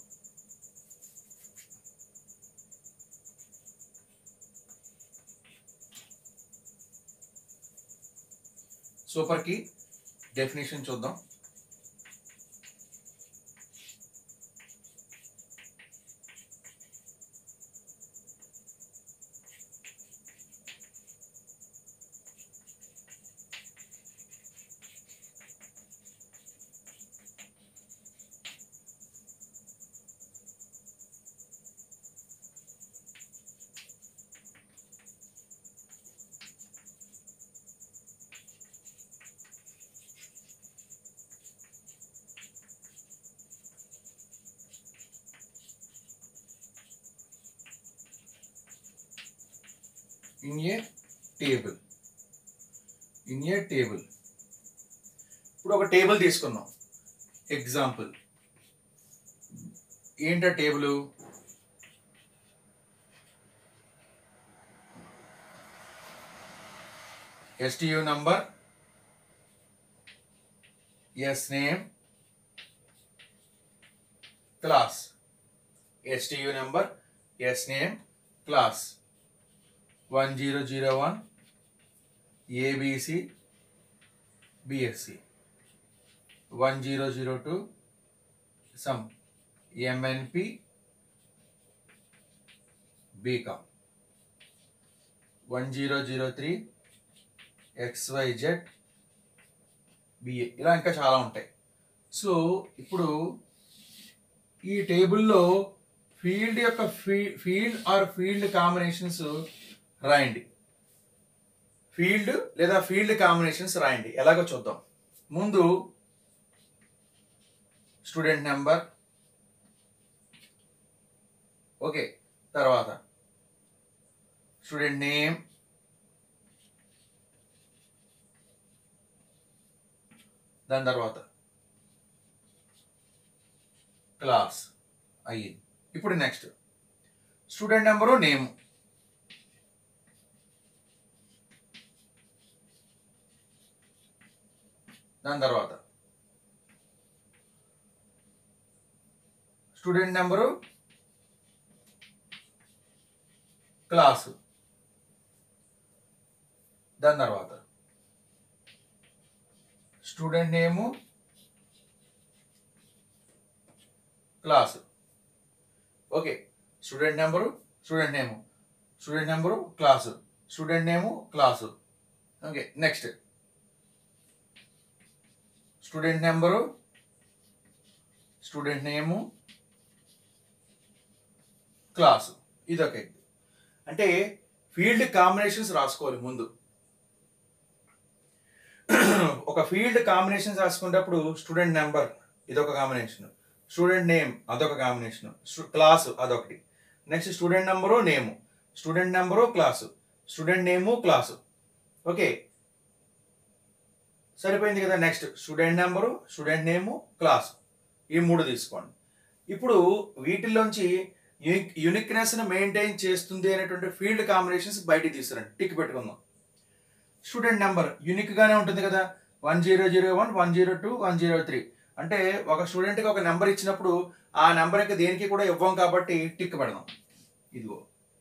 సూపర్ కీ డెఫినేషన్ చూద్దాం in a table in a table ఇప్పుడు ఒక టేబుల్ తీసుకుందాం ఎగ్జాంపుల్ ఏంట table STU number S name class STU number S name class one zero zero one ABC BSc one zero zero two some MNP BCom one zero zero three XYZ BA ఇలా ఇంకా చాలా ఉంటాయి so ఇప్పుడు ఈ టేబుల్లో field యొక్క ఫీ field or field combinations రాయండి ఫీల్డ్ లేదా ఫీల్డ్ కాంబినేషన్స్ రాయండి ఎలాగో చూద్దాం ముందు స్టూడెంట్ నెంబర్ ఓకే తర్వాత స్టూడెంట్ నేమ్ దాని తర్వాత క్లాస్ అయ్యింది ఇప్పుడు నెక్స్ట్ స్టూడెంట్ నెంబరు నేమ్ దాని తర్వాత స్టూడెంట్ నెంబరు క్లాసు దాని తర్వాత student name class okay student number student name student number class student name class okay next student number student name class ఇదొక అంటే ఫీల్డ్ కాంబినేషన్స్ రాసుకోవాలి ముందు ఒక ఫీల్డ్ కాంబినేషన్స్ రాసుకునేటప్పుడు స్టూడెంట్ నెంబర్ ఇదొక కాంబినేషన్ స్టూడెంట్ నేమ్ అదొక కాంబినేషన్ క్లాసు అదొకటి next student number name student number class student name class okay సరిపోయింది కదా next student number student name class ఈ మూడు తీసుకోండి ఇప్పుడు వీటిల్లోంచి యూనిక్ యూనిక్నెస్ని మెయింటైన్ చేస్తుంది అనేటువంటి ఫీల్డ్ కాంబినేషన్స్ బయటికి తీసుకురండి టిక్ పెట్టుకుందాం స్టూడెంట్ నెంబర్ యూనిక్గానే ఉంటుంది కదా one zero zero one one zero two one zero three అంటే ఒక స్టూడెంట్కి ఒక నెంబర్ ఇచ్చినప్పుడు ఆ నెంబర్కి దేనికి కూడా ఇవ్వం కాబట్టి టిక్ పెడదాం ఇదిగో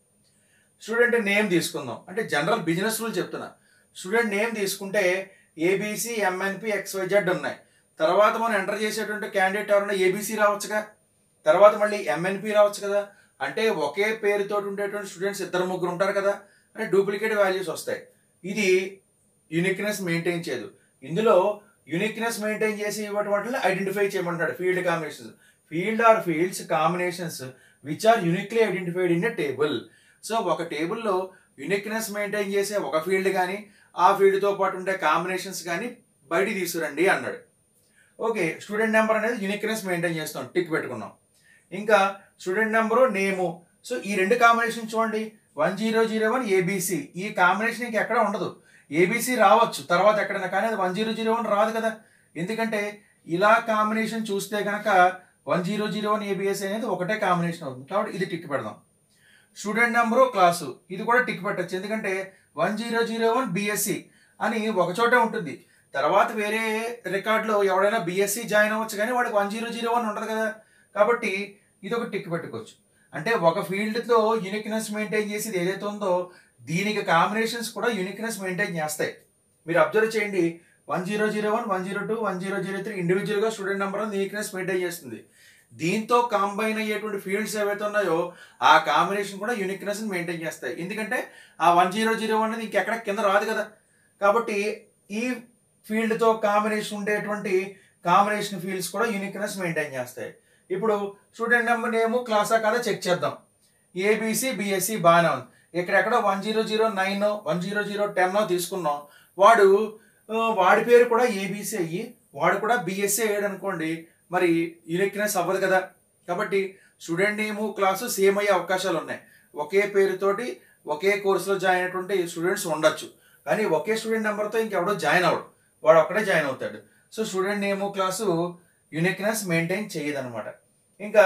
స్టూడెంట్ నేమ్ తీసుకుందాం అంటే జనరల్ బిజినెస్ రూల్ చెప్తున్నా స్టూడెంట్ నేమ్ తీసుకుంటే ఏబీసీ ఎంఎన్పి ఎక్స్వైజెడ్ ఉన్నాయి తర్వాత మనం ఎంటర్ చేసేటువంటి క్యాండిడేట్ ఎవరైనా ఏబీసీ రావచ్చుగా తర్వాత మళ్ళీ ఎంఎన్పి రావచ్చు కదా అంటే ఒకే పేరుతో ఉండేటువంటి స్టూడెంట్స్ ఇద్దరు ముగ్గురు ఉంటారు కదా అంటే డూప్లికేట్ వాల్యూస్ వస్తాయి ఇది యూనిక్నెస్ మెయింటైన్ చేయదు ఇందులో యూనిక్నెస్ మెయింటైన్ చేసి ఇవ్వటం వాటిని ఐడెంటిఫై చేయమంటాడు field combinations field or fields combinations which are uniquely identified in a table so ఒక టేబుల్లో యూనిక్నెస్ మెయింటైన్ చేసే ఒక ఫీల్డ్ కానీ ఆ ఫీల్డ్తో పాటు ఉండే కాంబినేషన్స్ కానీ బయటికి తీసుకురండి అన్నాడు ఓకే స్టూడెంట్ నెంబర్ అనేది యూనిక్నెస్ మెయింటైన్ చేస్తాం టిక్ పెట్టుకున్నాం ఇంకా స్టూడెంట్ నెంబరు నేము సో ఈ రెండు కాంబినేషన్ చూడండి one zero zero one ABC ఈ కాంబినేషన్ ఇంక ఎక్కడ ఉండదు ఏబీసీ రావచ్చు తర్వాత ఎక్కడైనా కానీ అది వన్ జీరో జీరో వన్ రాదు కదా ఎందుకంటే ఇలా కాంబినేషన్ చూస్తే కనుక one zero zero one ABS అనేది ఒకటే కాంబినేషన్ అవుతుంది కాబట్టి ఇది టిక్ పెడదాం స్టూడెంట్ నెంబరు క్లాసు ఇది కూడా టిక్ పెట్టచ్చు ఎందుకంటే one zero zero one BSc అని ఒక చోటే ఉంటుంది తర్వాత వేరే రికార్డులో ఎవడైనా బిఎస్సి జాయిన్ అవ్వచ్చు కానీ వాడికి వన్ జీరో జీరో వన్ ఉండదు కదా కాబట్టి ఇది ఒక టిక్ పెట్టుకోవచ్చు అంటే ఒక ఫీల్డ్తో యూనిక్నెస్ మెయింటైన్ చేసేది ఏదైతే ఉందో దీనికి కాంబినేషన్స్ కూడా యూనిక్నెస్ మెయింటైన్ చేస్తాయి మీరు అబ్జర్వ్ చేయండి one zero zero one one zero two one zero zero three ఇండివిజువల్గా స్టూడెంట్ నెంబర్ యూనిక్నెస్ మెయింటైన్ చేస్తుంది దీంతో కాంబైన్ అయ్యేటువంటి ఫీల్డ్స్ ఏవైతే ఉన్నాయో ఆ కాంబినేషన్ కూడా యూనిక్నెస్ మెయింటైన్ చేస్తాయి ఎందుకంటే ఆ వన్ జీరో జీరో వన్ అనేది ఇంకెక్కడ కింద రాదు కదా కాబట్టి ఈ ఫీల్డ్తో కాంబినేషన్ ఉండేటువంటి కాంబినేషన్ ఫీల్డ్స్ కూడా యూనిక్నెస్ మెయింటైన్ చేస్తాయి ఇప్పుడు స్టూడెంట్ నెంబర్ నేము క్లాసా కదా చెక్ చేద్దాం ఏబిసి బిఎస్సి బాగానే ఉంది ఇక్కడెక్కడో one zero zero nine one zero zero ten తీసుకున్నాం వాడు ఆ, వాడి పేరు కూడా ఏబిసి అయ్యి వాడు కూడా బిఎస్సి అయ్యాడు అనుకోండి మరి యూనిక్నెస్ అవ్వదు కదా కాబట్టి స్టూడెంట్ నేము క్లాసు సేమ్ అయ్యే అవకాశాలు ఉన్నాయి ఒకే పేరుతోటి ఒకే కోర్సులో జాయిన్ అయినటువంటి స్టూడెంట్స్ ఉండొచ్చు కానీ ఒకే స్టూడెంట్ నెంబర్తో ఇంకెవడో జాయిన్ అవ్వడు వాడు ఒక్కడే జాయిన్ అవుతాడు so student name class uniqueness maintain చేయదన్నమాట ఇంకా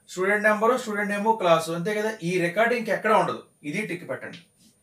student number student name class అంతే కదా ఈ రికార్డ్ ఇంకెక్కడ ఉండదు ఇది టిక్ పెట్టండి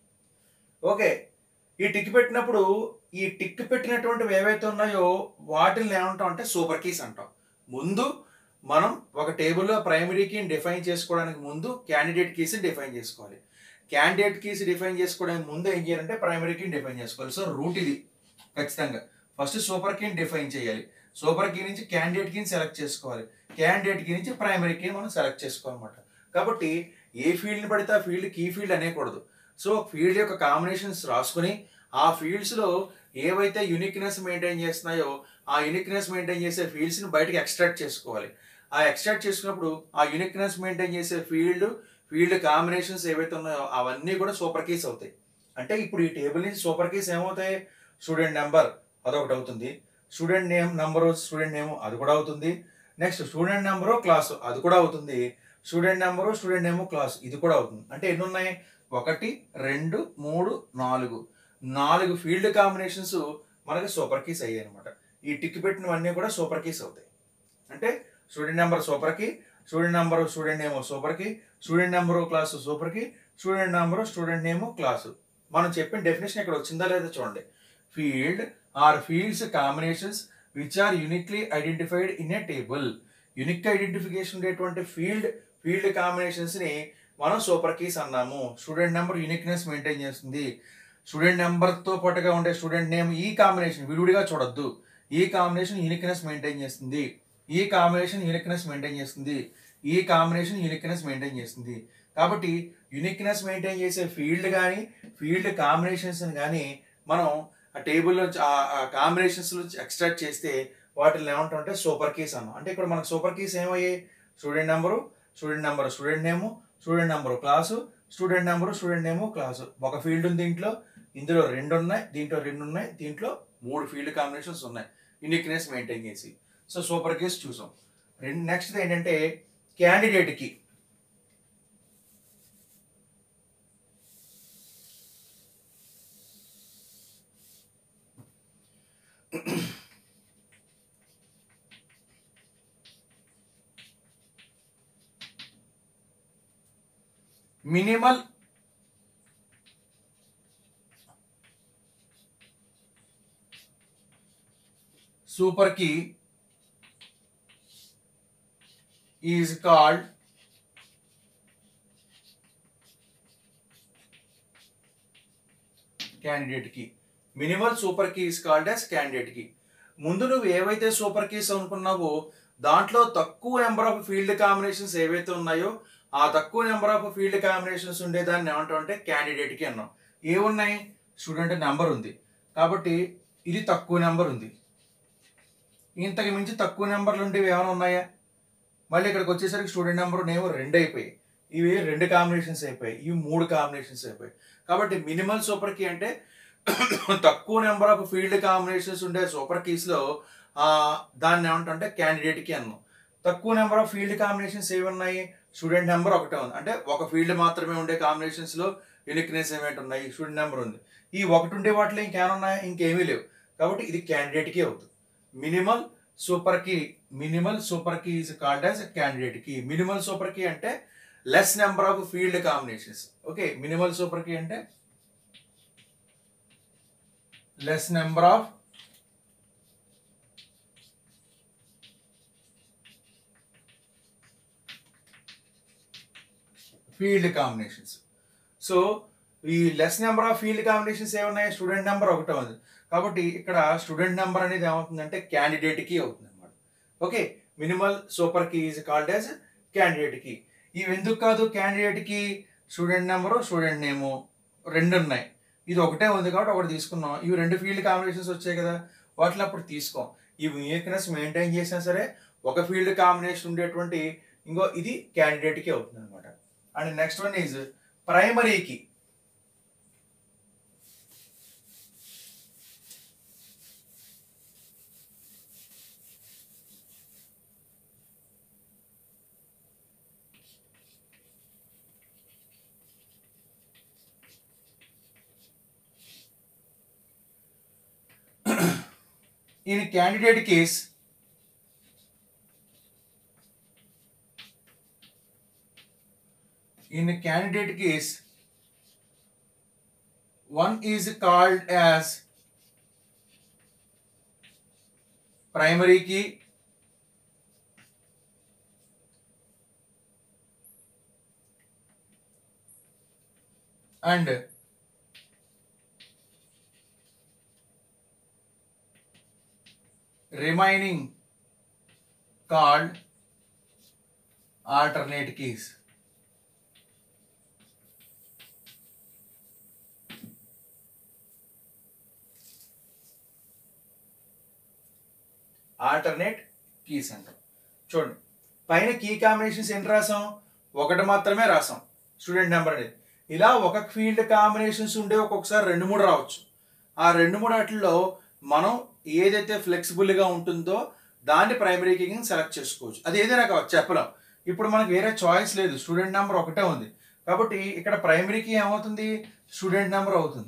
ఓకే ఈ టిక్ పెట్టినప్పుడు ఈ టిక్ పెట్టినటువంటివి ఏవైతే ఉన్నాయో వాటిని ఏమంటాం అంటే సూపర్ కీస్ అంటాం ముందు మనం ఒక టేబుల్లో ప్రైమరీ కీని డిఫైన్ చేసుకోవడానికి ముందు క్యాండిడేట్ కీస్ డిఫైన్ చేసుకోవాలి క్యాండిడేట్ కీస్ డిఫైన్ చేసుకోవడానికి ముందు ఏం చేయాలంటే ప్రైమరీ కీని డిఫైన్ చేసుకోవాలి సో రూట్ ఇది ఖచ్చితంగా ఫస్ట్ సూపర్ కీని డిఫైన్ చేయాలి సూపర్ కీ నుంచి క్యాండిడేట్ కీని సెలెక్ట్ చేసుకోవాలి క్యాండిడేట్ కీ నుంచి ప్రైమరీ కీ మనం సెలెక్ట్ చేసుకోవాలన్నమాట కాబట్టి ఏ ఫీల్డ్ని పడితే ఆ ఫీల్డ్ కీ ఫీల్డ్ అనేకూడదు సో ఫీల్డ్ యొక్క కాంబినేషన్స్ రాసుకుని ఆ ఫీల్డ్స్లో ఏవైతే యూనిక్నెస్ మెయింటైన్ చేస్తున్నాయో ఆ యూనిక్నెస్ మెయింటైన్ చేసే ఫీల్డ్స్ని బయటకి ఎక్స్ట్రాక్ట్ చేసుకోవాలి ఆ ఎక్స్ట్రాక్ట్ చేసుకున్నప్పుడు ఆ యూనిక్నెస్ మెయింటైన్ చేసే ఫీల్డ్ ఫీల్డ్ కాంబినేషన్స్ ఏవైతే ఉన్నాయో అవన్నీ కూడా సూపర్ కీస్ అవుతాయి అంటే ఇప్పుడు ఈ టేబుల్ నుంచి సూపర్ కీస్ ఏమవుతాయి స్టూడెంట్ నెంబర్ అదొకటి అవుతుంది student name number student name అది కూడా అవుతుంది నెక్స్ట్ స్టూడెంట్ నెంబరు క్లాసు అది కూడా అవుతుంది student number student name class ఇది కూడా అవుతుంది అంటే ఎన్ని ఉన్నాయి ఒకటి రెండు మూడు నాలుగు నాలుగు ఫీల్డ్ కాంబినేషన్స్ మనకి సూపర్ కీస్ అయ్యాయి అనమాట ఈ టిక్ పెట్టినవన్నీ కూడా సూపర్ కీస్ అవుతాయి అంటే student number super key student number student name super key student number class super key student number student name class మనం చెప్పిన డెఫినేషన్ ఇక్కడ వచ్చిందా లేదా చూడండి field or fields combinations which are uniquely identified in a table unique identification ఉండేటువంటి field field combinations ని మనం super keys అన్నాము స్టూడెంట్ నెంబర్ యూనిక్నెస్ మెయింటైన్ చేస్తుంది స్టూడెంట్ నెంబర్ తో పాటుగా ఉండే స్టూడెంట్ నేమ్ ఈ కాంబినేషన్ విడివిడిగా చూడొద్దు ఈ కాంబినేషన్ యూనిక్నెస్ మెయింటైన్ చేస్తుంది ఈ కాంబినేషన్ యూనిక్నెస్ మెయింటైన్ చేస్తుంది ఈ కాంబినేషన్ యూనిక్నెస్ మెయింటైన్ చేస్తుంది కాబట్టి యూనిక్నెస్ మెయింటైన్ చేసే ఫీల్డ్ కానీ ఫీల్డ్ కాంబినేషన్స్ కానీ మనం ఆ టేబుల్ నుంచి ఆ కాంబినేషన్స్ నుంచి ఎక్స్ట్రాక్ట్ చేస్తే వాటిని ఏమంటామంటే సూపర్ కీస్ అన్నాం అంటే ఇక్కడ మనకు సూపర్ కీస్ ఏమయ్యాయి student number student number student name student number class student number student name class ఒక ఫీల్డ్ ఉంది దీంట్లో ఇందులో రెండు ఉన్నాయి దీంట్లో రెండు ఉన్నాయి దీంట్లో మూడు ఫీల్డ్ కాంబినేషన్స్ ఉన్నాయి యూనిక్నెస్ మెయింటైన్ చేసి సో సూపర్ కీస్ చూసాం రెండు నెక్స్ట్ ఏంటంటే candidate key minimal super key is called candidate key minimal super key is called as candidate key ముందు నువ్వు ఏవైతే సూపర్ కీస్ అనుకున్నావో దాంట్లో తక్కువ నెంబర్ ఆఫ్ ఫీల్డ్ కాంబినేషన్స్ ఏవైతే ఉన్నాయో ఆ తక్కువ నెంబర్ ఆఫ్ ఫీల్డ్ కాంబినేషన్స్ ఉండేదాన్ని ఏమంటాం అంటే క్యాండిడేట్ కి అన్నాం ఏమున్నాయి స్టూడెంట్ నెంబర్ ఉంది కాబట్టి ఇది తక్కువ నెంబర్ ఉంది ఇంతకు మించి తక్కువ నెంబర్లు ఉండేవి ఏమైనా ఉన్నాయా మళ్ళీ ఇక్కడికి వచ్చేసరికి స్టూడెంట్ నెంబర్ నేమ్ రెండు అయిపోయాయి ఇవి రెండు కాంబినేషన్స్ అయిపోయాయి ఇవి మూడు కాంబినేషన్స్ అయిపోయాయి కాబట్టి మినిమల్ సూపర్ కీ అంటే తక్కువ నెంబర్ ఆఫ్ ఫీల్డ్ కాంబినేషన్స్ ఉండే సూపర్ కీస్లో దాన్ని ఏమంటే క్యాండిడేట్ కి అన్నాం తక్కువ నెంబర్ ఆఫ్ ఫీల్డ్ కాంబినేషన్స్ ఏమి ఉన్నాయి స్టూడెంట్ నెంబర్ ఒకటే ఉంది అంటే ఒక ఫీల్డ్ మాత్రమే ఉండే కాంబినేషన్స్ లో యూనిక్నెస్ ఏమేంటి ఉన్నాయి స్టూడెంట్ నెంబర్ ఉంది ఈ ఒకటి ఉండే వాటిలో ఇంకేమైనా ఉన్నాయా ఇంకేమీ లేవు కాబట్టి ఇది క్యాండిడేట్ కి అవుతుంది minimal super key minimal super key is called as candidate key minimal super key అంటే less number of field combinations okay minimal super key అంటే less number of field combinations so ఈ less number of field combinations ఏమున్నాయి student number ఒకటే ఉంది కాబట్టి ఇక్కడ student number అనేది ఏమవుతుందంటే క్యాండిడేట్ కి అవుతుంది అనమాట okay minimal super key is called as candidate key ఇవి ఎందుకు కాదు క్యాండిడేట్ కి స్టూడెంట్ నెంబరు స్టూడెంట్ నేము రెండు ఉన్నాయి ఇది ఒకటే ఉంది కాబట్టి ఒకటి తీసుకున్నాం ఇవి రెండు ఫీల్డ్ కాంబినేషన్స్ వచ్చాయి కదా వాటిలో అప్పుడు తీసుకోం ఈ యూనిక్నెస్ మెయింటైన్ చేసినా సరే ఒక ఫీల్డ్ కాంబినేషన్ ఉండేటువంటి ఇంకో ఇది క్యాండిడేట్ కి అవుతుంది అనమాట and next one is primary key in candidate case in candidate keys one is called as primary key and remaining called alternate keys. Alternate keys అంటాం చూడండి పైన కీ కాంబినేషన్స్ ఎన్ని రాసాం ఒకటి మాత్రమే రాసాం స్టూడెంట్ నెంబర్ అనేది ఇలా ఒక ఫీల్డ్ కాంబినేషన్స్ ఉండే ఒక్కొక్కసారి రెండు మూడు రావచ్చు ఆ రెండు మూడు వాటిల్లో మనం ఏదైతే ఫ్లెక్సిబుల్గా ఉంటుందో దాన్ని ప్రైమరీ కీ కింద సెలెక్ట్ చేసుకోవచ్చు అది ఏదైనా కావచ్చు చెప్పలేం ఇప్పుడు మనకు వేరే చాయిస్ లేదు స్టూడెంట్ నెంబర్ ఒకటే ఉంది కాబట్టి ఇక్కడ ప్రైమరీ కీ ఏమవుతుంది స్టూడెంట్ నెంబర్ అవుతుంది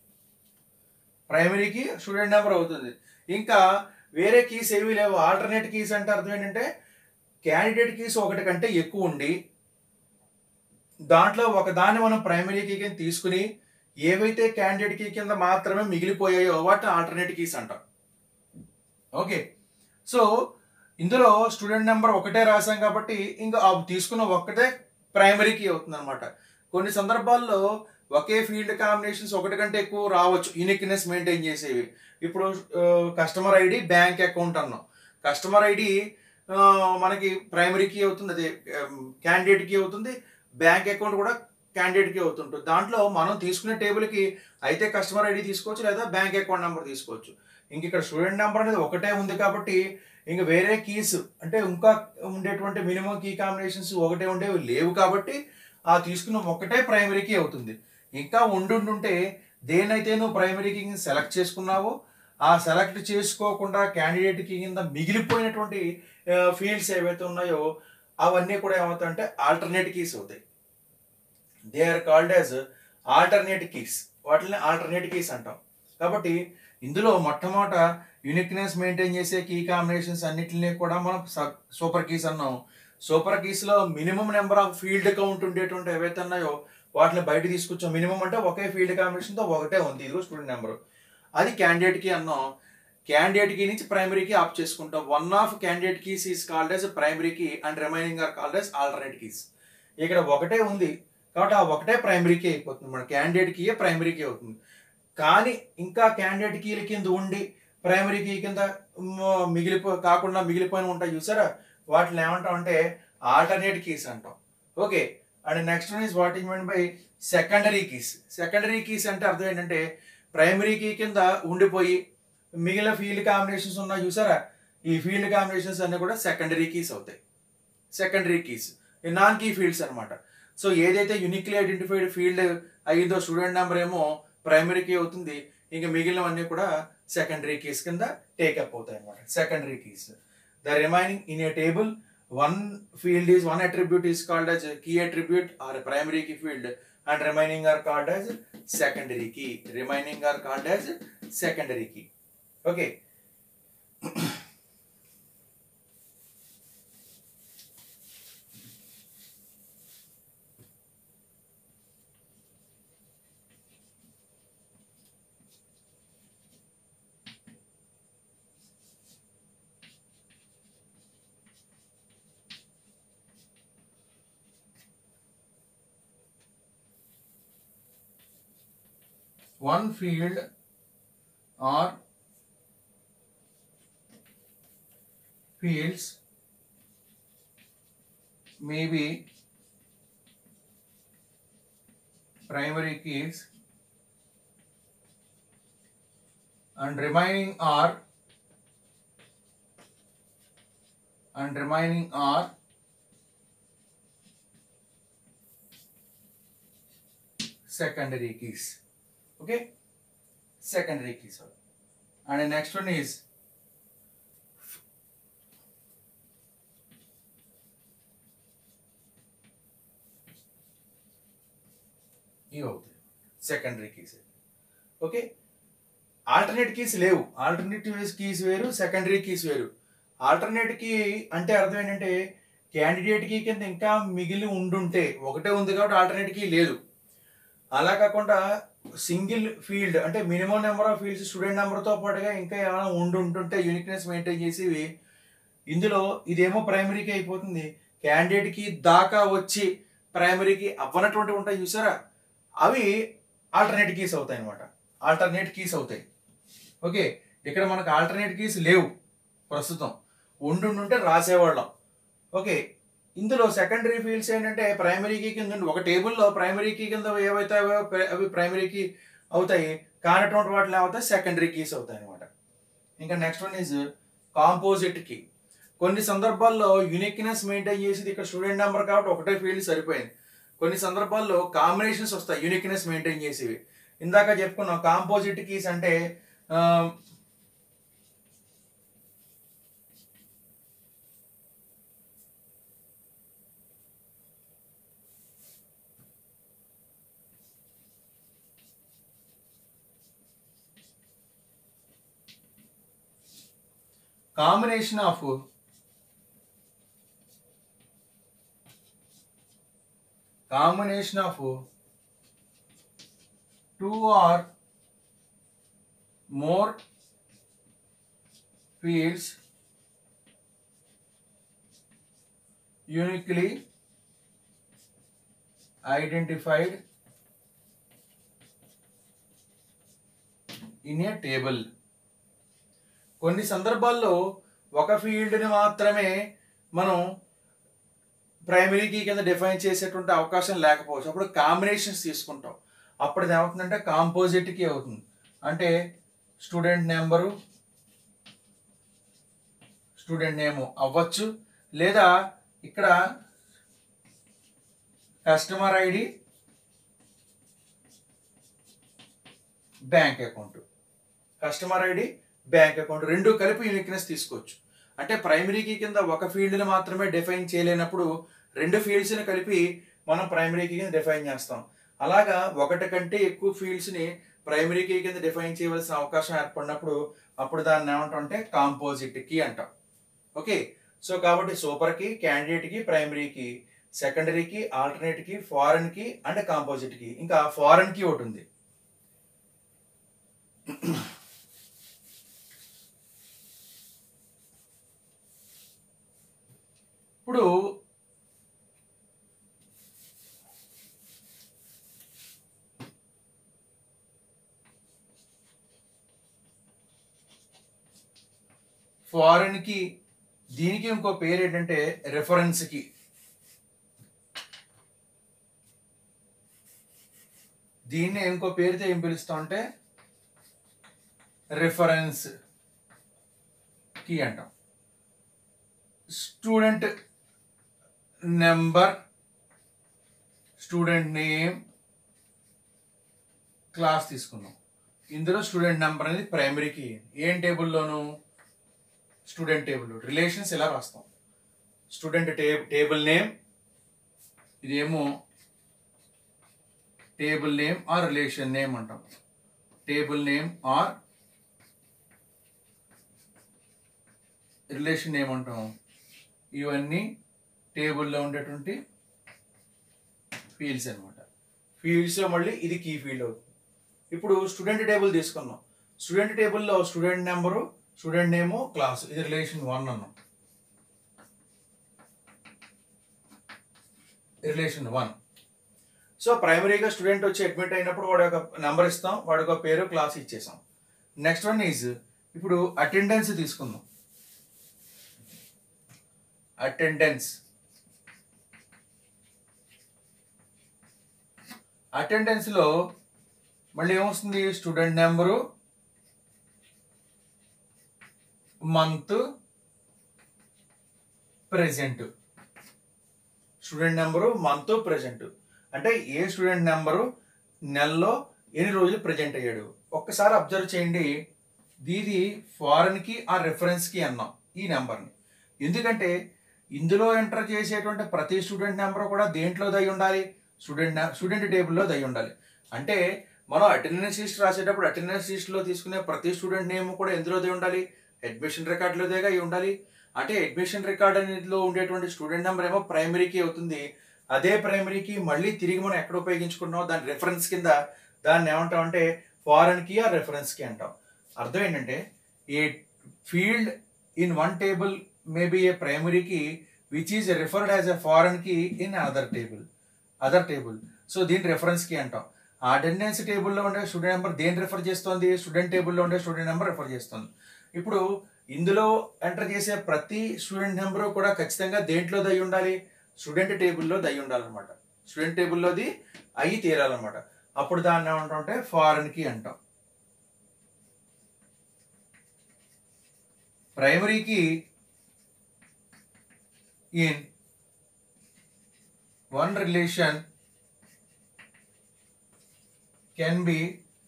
ప్రైమరీకి స్టూడెంట్ నెంబర్ అవుతుంది ఇంకా వేరే కీస్ ఏవి లేవు ఆల్టర్నేట్ కీస్ అంటే అర్థం ఏంటంటే క్యాండిడేట్ కీస్ ఒకటి కంటే ఎక్కువ ఉండి దాంట్లో ఒక దాన్ని మనం ప్రైమరీ కీ కింద తీసుకుని ఏవైతే క్యాండిడేట్ కీ కింద మాత్రమే మిగిలిపోయాయో వాటిని ఆల్టర్నేట్ కీస్ అంటాం ఓకే సో ఇందులో స్టూడెంట్ నెంబర్ ఒకటే రాసాం కాబట్టి ఇంకా ఆ తీసుకున్న ఒక్కటే ప్రైమరీ కీ అవుతుంది అనమాట కొన్ని సందర్భాల్లో ఒకే ఫీల్డ్ కాంబినేషన్స్ ఒకటి కంటే ఎక్కువ రావచ్చు యూనిక్నెస్ మెయింటైన్ చేసేవి ఇప్పుడు కస్టమర్ ఐడి బ్యాంక్ అకౌంట్ అన్నాం కస్టమర్ ఐడి మనకి ప్రైమరీ కీ అవుతుంది అదే క్యాండిడేట్ కీ అవుతుంది బ్యాంక్ అకౌంట్ కూడా క్యాండిడేట్ కి అవుతుంటుంది దాంట్లో మనం తీసుకునే టేబుల్కి అయితే కస్టమర్ ఐడి తీసుకోవచ్చు లేదా బ్యాంక్ అకౌంట్ నెంబర్ తీసుకోవచ్చు ఇంక ఇక్కడ స్టూడెంట్ నెంబర్ అనేది ఒకటే ఉంది కాబట్టి ఇంక వేరే కీస్ అంటే ఇంకా ఉండేటువంటి మినిమం కీ కాంబినేషన్స్ ఒకటే ఉండేవి లేవు కాబట్టి ఆ తీసుకున్న ఒకటే ప్రైమరీ కీ అవుతుంది ఇంకా ఉండుంటుంటే దేనైతే నువ్వు ప్రైమరీ కీ సెలెక్ట్ చేసుకున్నావో ఆ సెలెక్ట్ చేసుకోకుండా క్యాండిడేట్ కి కింద మిగిలిపోయినటువంటి ఫీల్డ్స్ ఏవైతే ఉన్నాయో అవన్నీ కూడా ఏమవుతాయంటే ఆల్టర్నేట్ కీస్ అవుతాయి they are called as alternate keys వాటిని ఆల్టర్నేట్ కీస్ అంటాం కాబట్టి ఇందులో మొట్టమొదట యూనిక్నెస్ మెయింటైన్ చేసే కీ కాంబినేషన్స్ అన్నిటిని కూడా మనం సూపర్ కీస్ అన్నాం సూపర్ కీస్లో minimum number of field count ఉండేటువంటి ఏవైతే ఉన్నాయో వాటిని బయట తీసుకొచ్చాం మినిమం అంటే ఒకే ఫీల్డ్ కాంబినేషన్తో ఒకటే ఉంది ఇదిగో స్టూడెంట్ నెంబర్ అది క్యాండిడేట్ కి అన్నాం క్యాండిడేట్ కీ నుంచి ప్రైమరీ కీ ఆప్ చేసుకుంటాం one of candidate keys is called as primary key and remaining are called as alternate keys ఇక్కడ ఒకటే ఉంది కాబట్టి ఆ ఒకటే ప్రైమరీ కీ అయిపోతుంది మన క్యాండిడేట్ కీ ప్రైమరీ కీ అవుతుంది కానీ ఇంకా క్యాండిడేట్ కీల కింద ఉండి ప్రైమరీ కీ కింద మ- మిగిలిపో కాకుండా మిగిలిపోయిన ఉంటాయి చూసారా వాటిని ఏమంటాం అంటే ఆల్టర్నేట్ కీస్ అంటాం okay and next one is what is mean by secondary keys secondary keys అంటే అర్థం ఏంటంటే ప్రైమరీ కీ కింద ఉండిపోయి మిగిలిన ఫీల్డ్ కాంబినేషన్స్ ఉన్నాయి చూసారా ఈ ఫీల్డ్ కాంబినేషన్స్ అన్ని కూడా సెకండరీ కీస్ అవుతాయి secondary keys non key fields అన్నమాట సో ఏదైతే యూనిక్లీ ఐడెంటిఫైడ్ ఫీల్డ్ అయ్యిందో స్టూడెంట్ నెంబర్ ఏమో ప్రైమరీ కీ అవుతుంది ఇంకా మిగిలినవన్నీ కూడా సెకండరీ కీస్ కింద టేకప్ అవుతాయి అనమాట secondary keys the remaining in a table one field is one attribute is called as key attribute or primary key field and remaining are called as secondary key remaining are called as secondary key okay one field or fields may be primary keys and remaining are and remaining are secondary keys okay secondary keys and the next one is ఇవి అవుతాయి secondary keys okay alternate keys లేవు alternative keys వేరు secondary keys వేరు alternate key అంటే అర్థం ఏంటంటే candidate key కింద ఇంకా మిగిలి ఉండుంటే ఒకటే ఉంది కాబట్టి ఆల్టర్నేట్ కీ లేదు అలా కాకుండా సింగిల్ ఫీల్డ్ అంటే minimum number of fields student నెంబర్తో పాటుగా ఇంకా ఏమైనా ఉండి ఉంటుంటే యూనిక్నెస్ మెయింటైన్ చేసేవి ఇందులో ఇదేమో ప్రైమరీకి అయిపోతుంది క్యాండిడేట్కి దాకా వచ్చి ప్రైమరీకి అవ్వనటువంటి ఉంటాయి చూసారా అవి ఆల్టర్నేట్ కీస్ అవుతాయి అనమాట ఆల్టర్నేట్ కీస్ అవుతాయి ఓకే ఇక్కడ మనకు ఆల్టర్నేట్ కీస్ లేవు ప్రస్తుతం ఉండుంటే రాసేవాళ్ళం ఓకే ఇందులో సెకండరీ ఫీల్డ్స్ ఏంటంటే ప్రైమరీ కీ కింద ఉండి ఒక టేబుల్లో ప్రైమరీ కీ కింద ఏవైతే అవో ప్ర- అవి ప్రైమరీ కీ అవుతాయి కానటువంటి వాటిలో ఏమవుతాయి సెకండరీ కీస్ అవుతాయి అనమాట ఇంకా next one is composite key కొన్ని సందర్భాల్లో యూనిక్నెస్ మెయింటైన్ చేసేది ఇక్కడ స్టూడెంట్ నెంబర్ కాబట్టి ఒకటే ఫీల్డ్ సరిపోయింది కొన్ని సందర్భాల్లో కాంబినేషన్స్ వస్తాయి యూనిక్నెస్ మెయింటైన్ చేసేవి ఇందాక చెప్పుకున్నాం కాంపోజిట్ కీస్ అంటే ఆ, combination of combination of two or more fields uniquely identified in a table కొన్ని సందర్భాల్లో ఒక ఫీల్డ్ని మాత్రమే మనం ప్రైమరీ కీ కింద డిఫైన్ చేసేటువంటి అవకాశం లేకపోవచ్చు అప్పుడు కాంబినేషన్స్ తీసుకుంటాం అప్పుడు ఇది ఏమవుతుందంటే కాంపోజిట్ కీ అవుతుంది అంటే స్టూడెంట్ నెంబరు స్టూడెంట్ నేము అవ్వచ్చు లేదా ఇక్కడ customer ID bank account customer ID bank account రెండు కలిపి యూనిక్నెస్ తీసుకోవచ్చు అంటే ప్రైమరీ కీ కింద ఒక ఫీల్డ్ని మాత్రమే డిఫైన్ చేయలేనప్పుడు రెండు ఫీల్డ్స్ని కలిపి మనం ప్రైమరీ కీ కింద డిఫైన్ చేస్తాం అలాగా ఒకటి కంటే ఎక్కువ ఫీల్డ్స్ని ప్రైమరీ కీ కింద డిఫైన్ చేయవలసిన అవకాశం ఏర్పడినప్పుడు అప్పుడు దాన్ని ఏమంటాం అంటే కాంపోజిట్ కీ అంటాం ఓకే సో కాబట్టి super key candidate key primary key secondary key alternate key foreign key and composite key ఇంకా ఫారెన్ కి ఒకటి ఉంది ఇప్పుడు ఫారెన్ కి దీనికి ఇంకో పేరు ఏంటంటే రెఫరెన్స్ కి దీన్ని ఇంకో పేరుతో ఏం పిలుస్తాం అంటే రిఫరెన్స్ కి అంటాం student number student name class తీసుకుందాం ఇందులో స్టూడెంట్ నెంబర్ అనేది ప్రైమరీకి ఏం టేబుల్లోను స్టూడెంట్ టేబుల్ రిలేషన్స్ ఎలా రాస్తాం స్టూడెంట్ టే టేబుల్ నేమ్ ఇదేమో table name or relation name అంటాం table name or relation name అంటాం ఇవన్నీ టేబుల్లో ఉండేటువంటి ఫీల్డ్స్ అనమాట ఫీల్డ్స్లో మళ్ళీ ఇది కీ ఫీల్డ్ అవుతుంది ఇప్పుడు స్టూడెంట్ టేబుల్ తీసుకున్నాం స్టూడెంట్ టేబుల్లో student number student name class ఇది రిలేషన్ వన్ అన్నాం రిలేషన్ వన్ సో ప్రైమరీగా స్టూడెంట్ వచ్చి అడ్మిట్ అయినప్పుడు వాడు ఒక నెంబర్ ఇస్తాం వాడు ఒక పేరు క్లాస్ ఇచ్చేసాం నెక్స్ట్ వన్ ఈజ్ ఇప్పుడు అటెండెన్స్ తీసుకుందాం అటెండెన్స్ అటెండెన్స్లో మళ్ళీ ఏమొస్తుంది student number month present student number month present అంటే ఏ స్టూడెంట్ నెంబరు నెలలో ఎన్ని రోజులు ప్రజెంట్ అయ్యాడు ఒక్కసారి అబ్జర్వ్ చేయండి దీది ఫారెన్కి ఆ రెఫరెన్స్కి అన్నాం ఈ నెంబర్ని ఎందుకంటే ఇందులో ఎంటర్ చేసేటువంటి ప్రతి స్టూడెంట్ నెంబర్ కూడా దేంట్లో దై ఉండాలి స్టూడెంట్ స్టూడెంట్ టేబుల్లో దై ఉండాలి అంటే మనం అటెండెన్స్ లిస్ట్ రాసేటప్పుడు అటెండెన్స్ లిస్ట్లో తీసుకునే ప్రతి స్టూడెంట్ నేమ్ కూడా ఎందులో దై ఉండాలి అడ్మిషన్ రికార్డులోదేగా అయి ఉండాలి అంటే అడ్మిషన్ రికార్డ్ అనేదిలో ఉండేటువంటి స్టూడెంట్ నెంబర్ ఏమో ప్రైమరీకి అవుతుంది అదే ప్రైమరీకి మళ్ళీ తిరిగి మనం ఎక్కడ ఉపయోగించుకున్నాం దాని రెఫరెన్స్ కింద దాన్ని ఏమంటాం అంటే ఫారెన్ కి ఆ రెఫరెన్స్ కి అంటాం అర్థం ఏంటంటే a field in one table maybe a primary key which is referred as a foreign key in other table other table so దీని రెఫరెన్స్ కి అంటాం ఆ అటెండెన్స్ టేబుల్లో ఉండే స్టూడెంట్ నెంబర్ దేని రెఫర్ చేస్తుంది స్టూడెంట్ టేబుల్లో ఉండే స్టూడెంట్ నెంబర్ రెఫర్ చేస్తుంది ఇప్పుడు ఇందులో ఎంటర్ చేసే ప్రతి స్టూడెంట్ నెంబరు కూడా ఖచ్చితంగా దేంట్లో దయి ఉండాలి స్టూడెంట్ టేబుల్లో దయి ఉండాలన్నమాట స్టూడెంట్ టేబుల్లోది అయ్యి తీరాలన్నమాట అప్పుడు దాన్ని ఏమంటాం ఫారెన్ కి అంటాం ప్రైమరీకి in one relation can be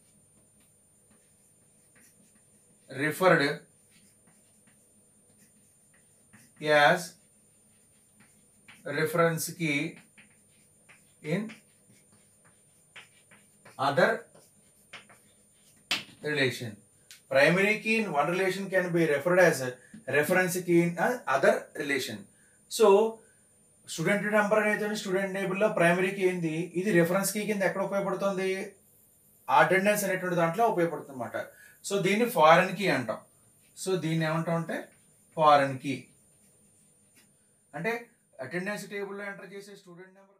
referred as reference key in other relation. Primary key in one relation can be referred as a reference key in a other relation. So, student number అనేది student టేబుల్లో ప్రైమరీకి ఏంది ఇది reference key కింద ఎక్కడ ఉపయోగపడుతుంది attendance అనేటువంటి దాంట్లో ఉపయోగపడుతుంది అనమాట సో దీన్ని ఫారెన్ కీ అంటాం సో దీన్ని ఏమంటాం అంటే ఫారెన్ కీ అంటే అటెండెన్స్ టేబుల్లో ఎంటర్ చేసే స్టూడెంట్ నెంబర్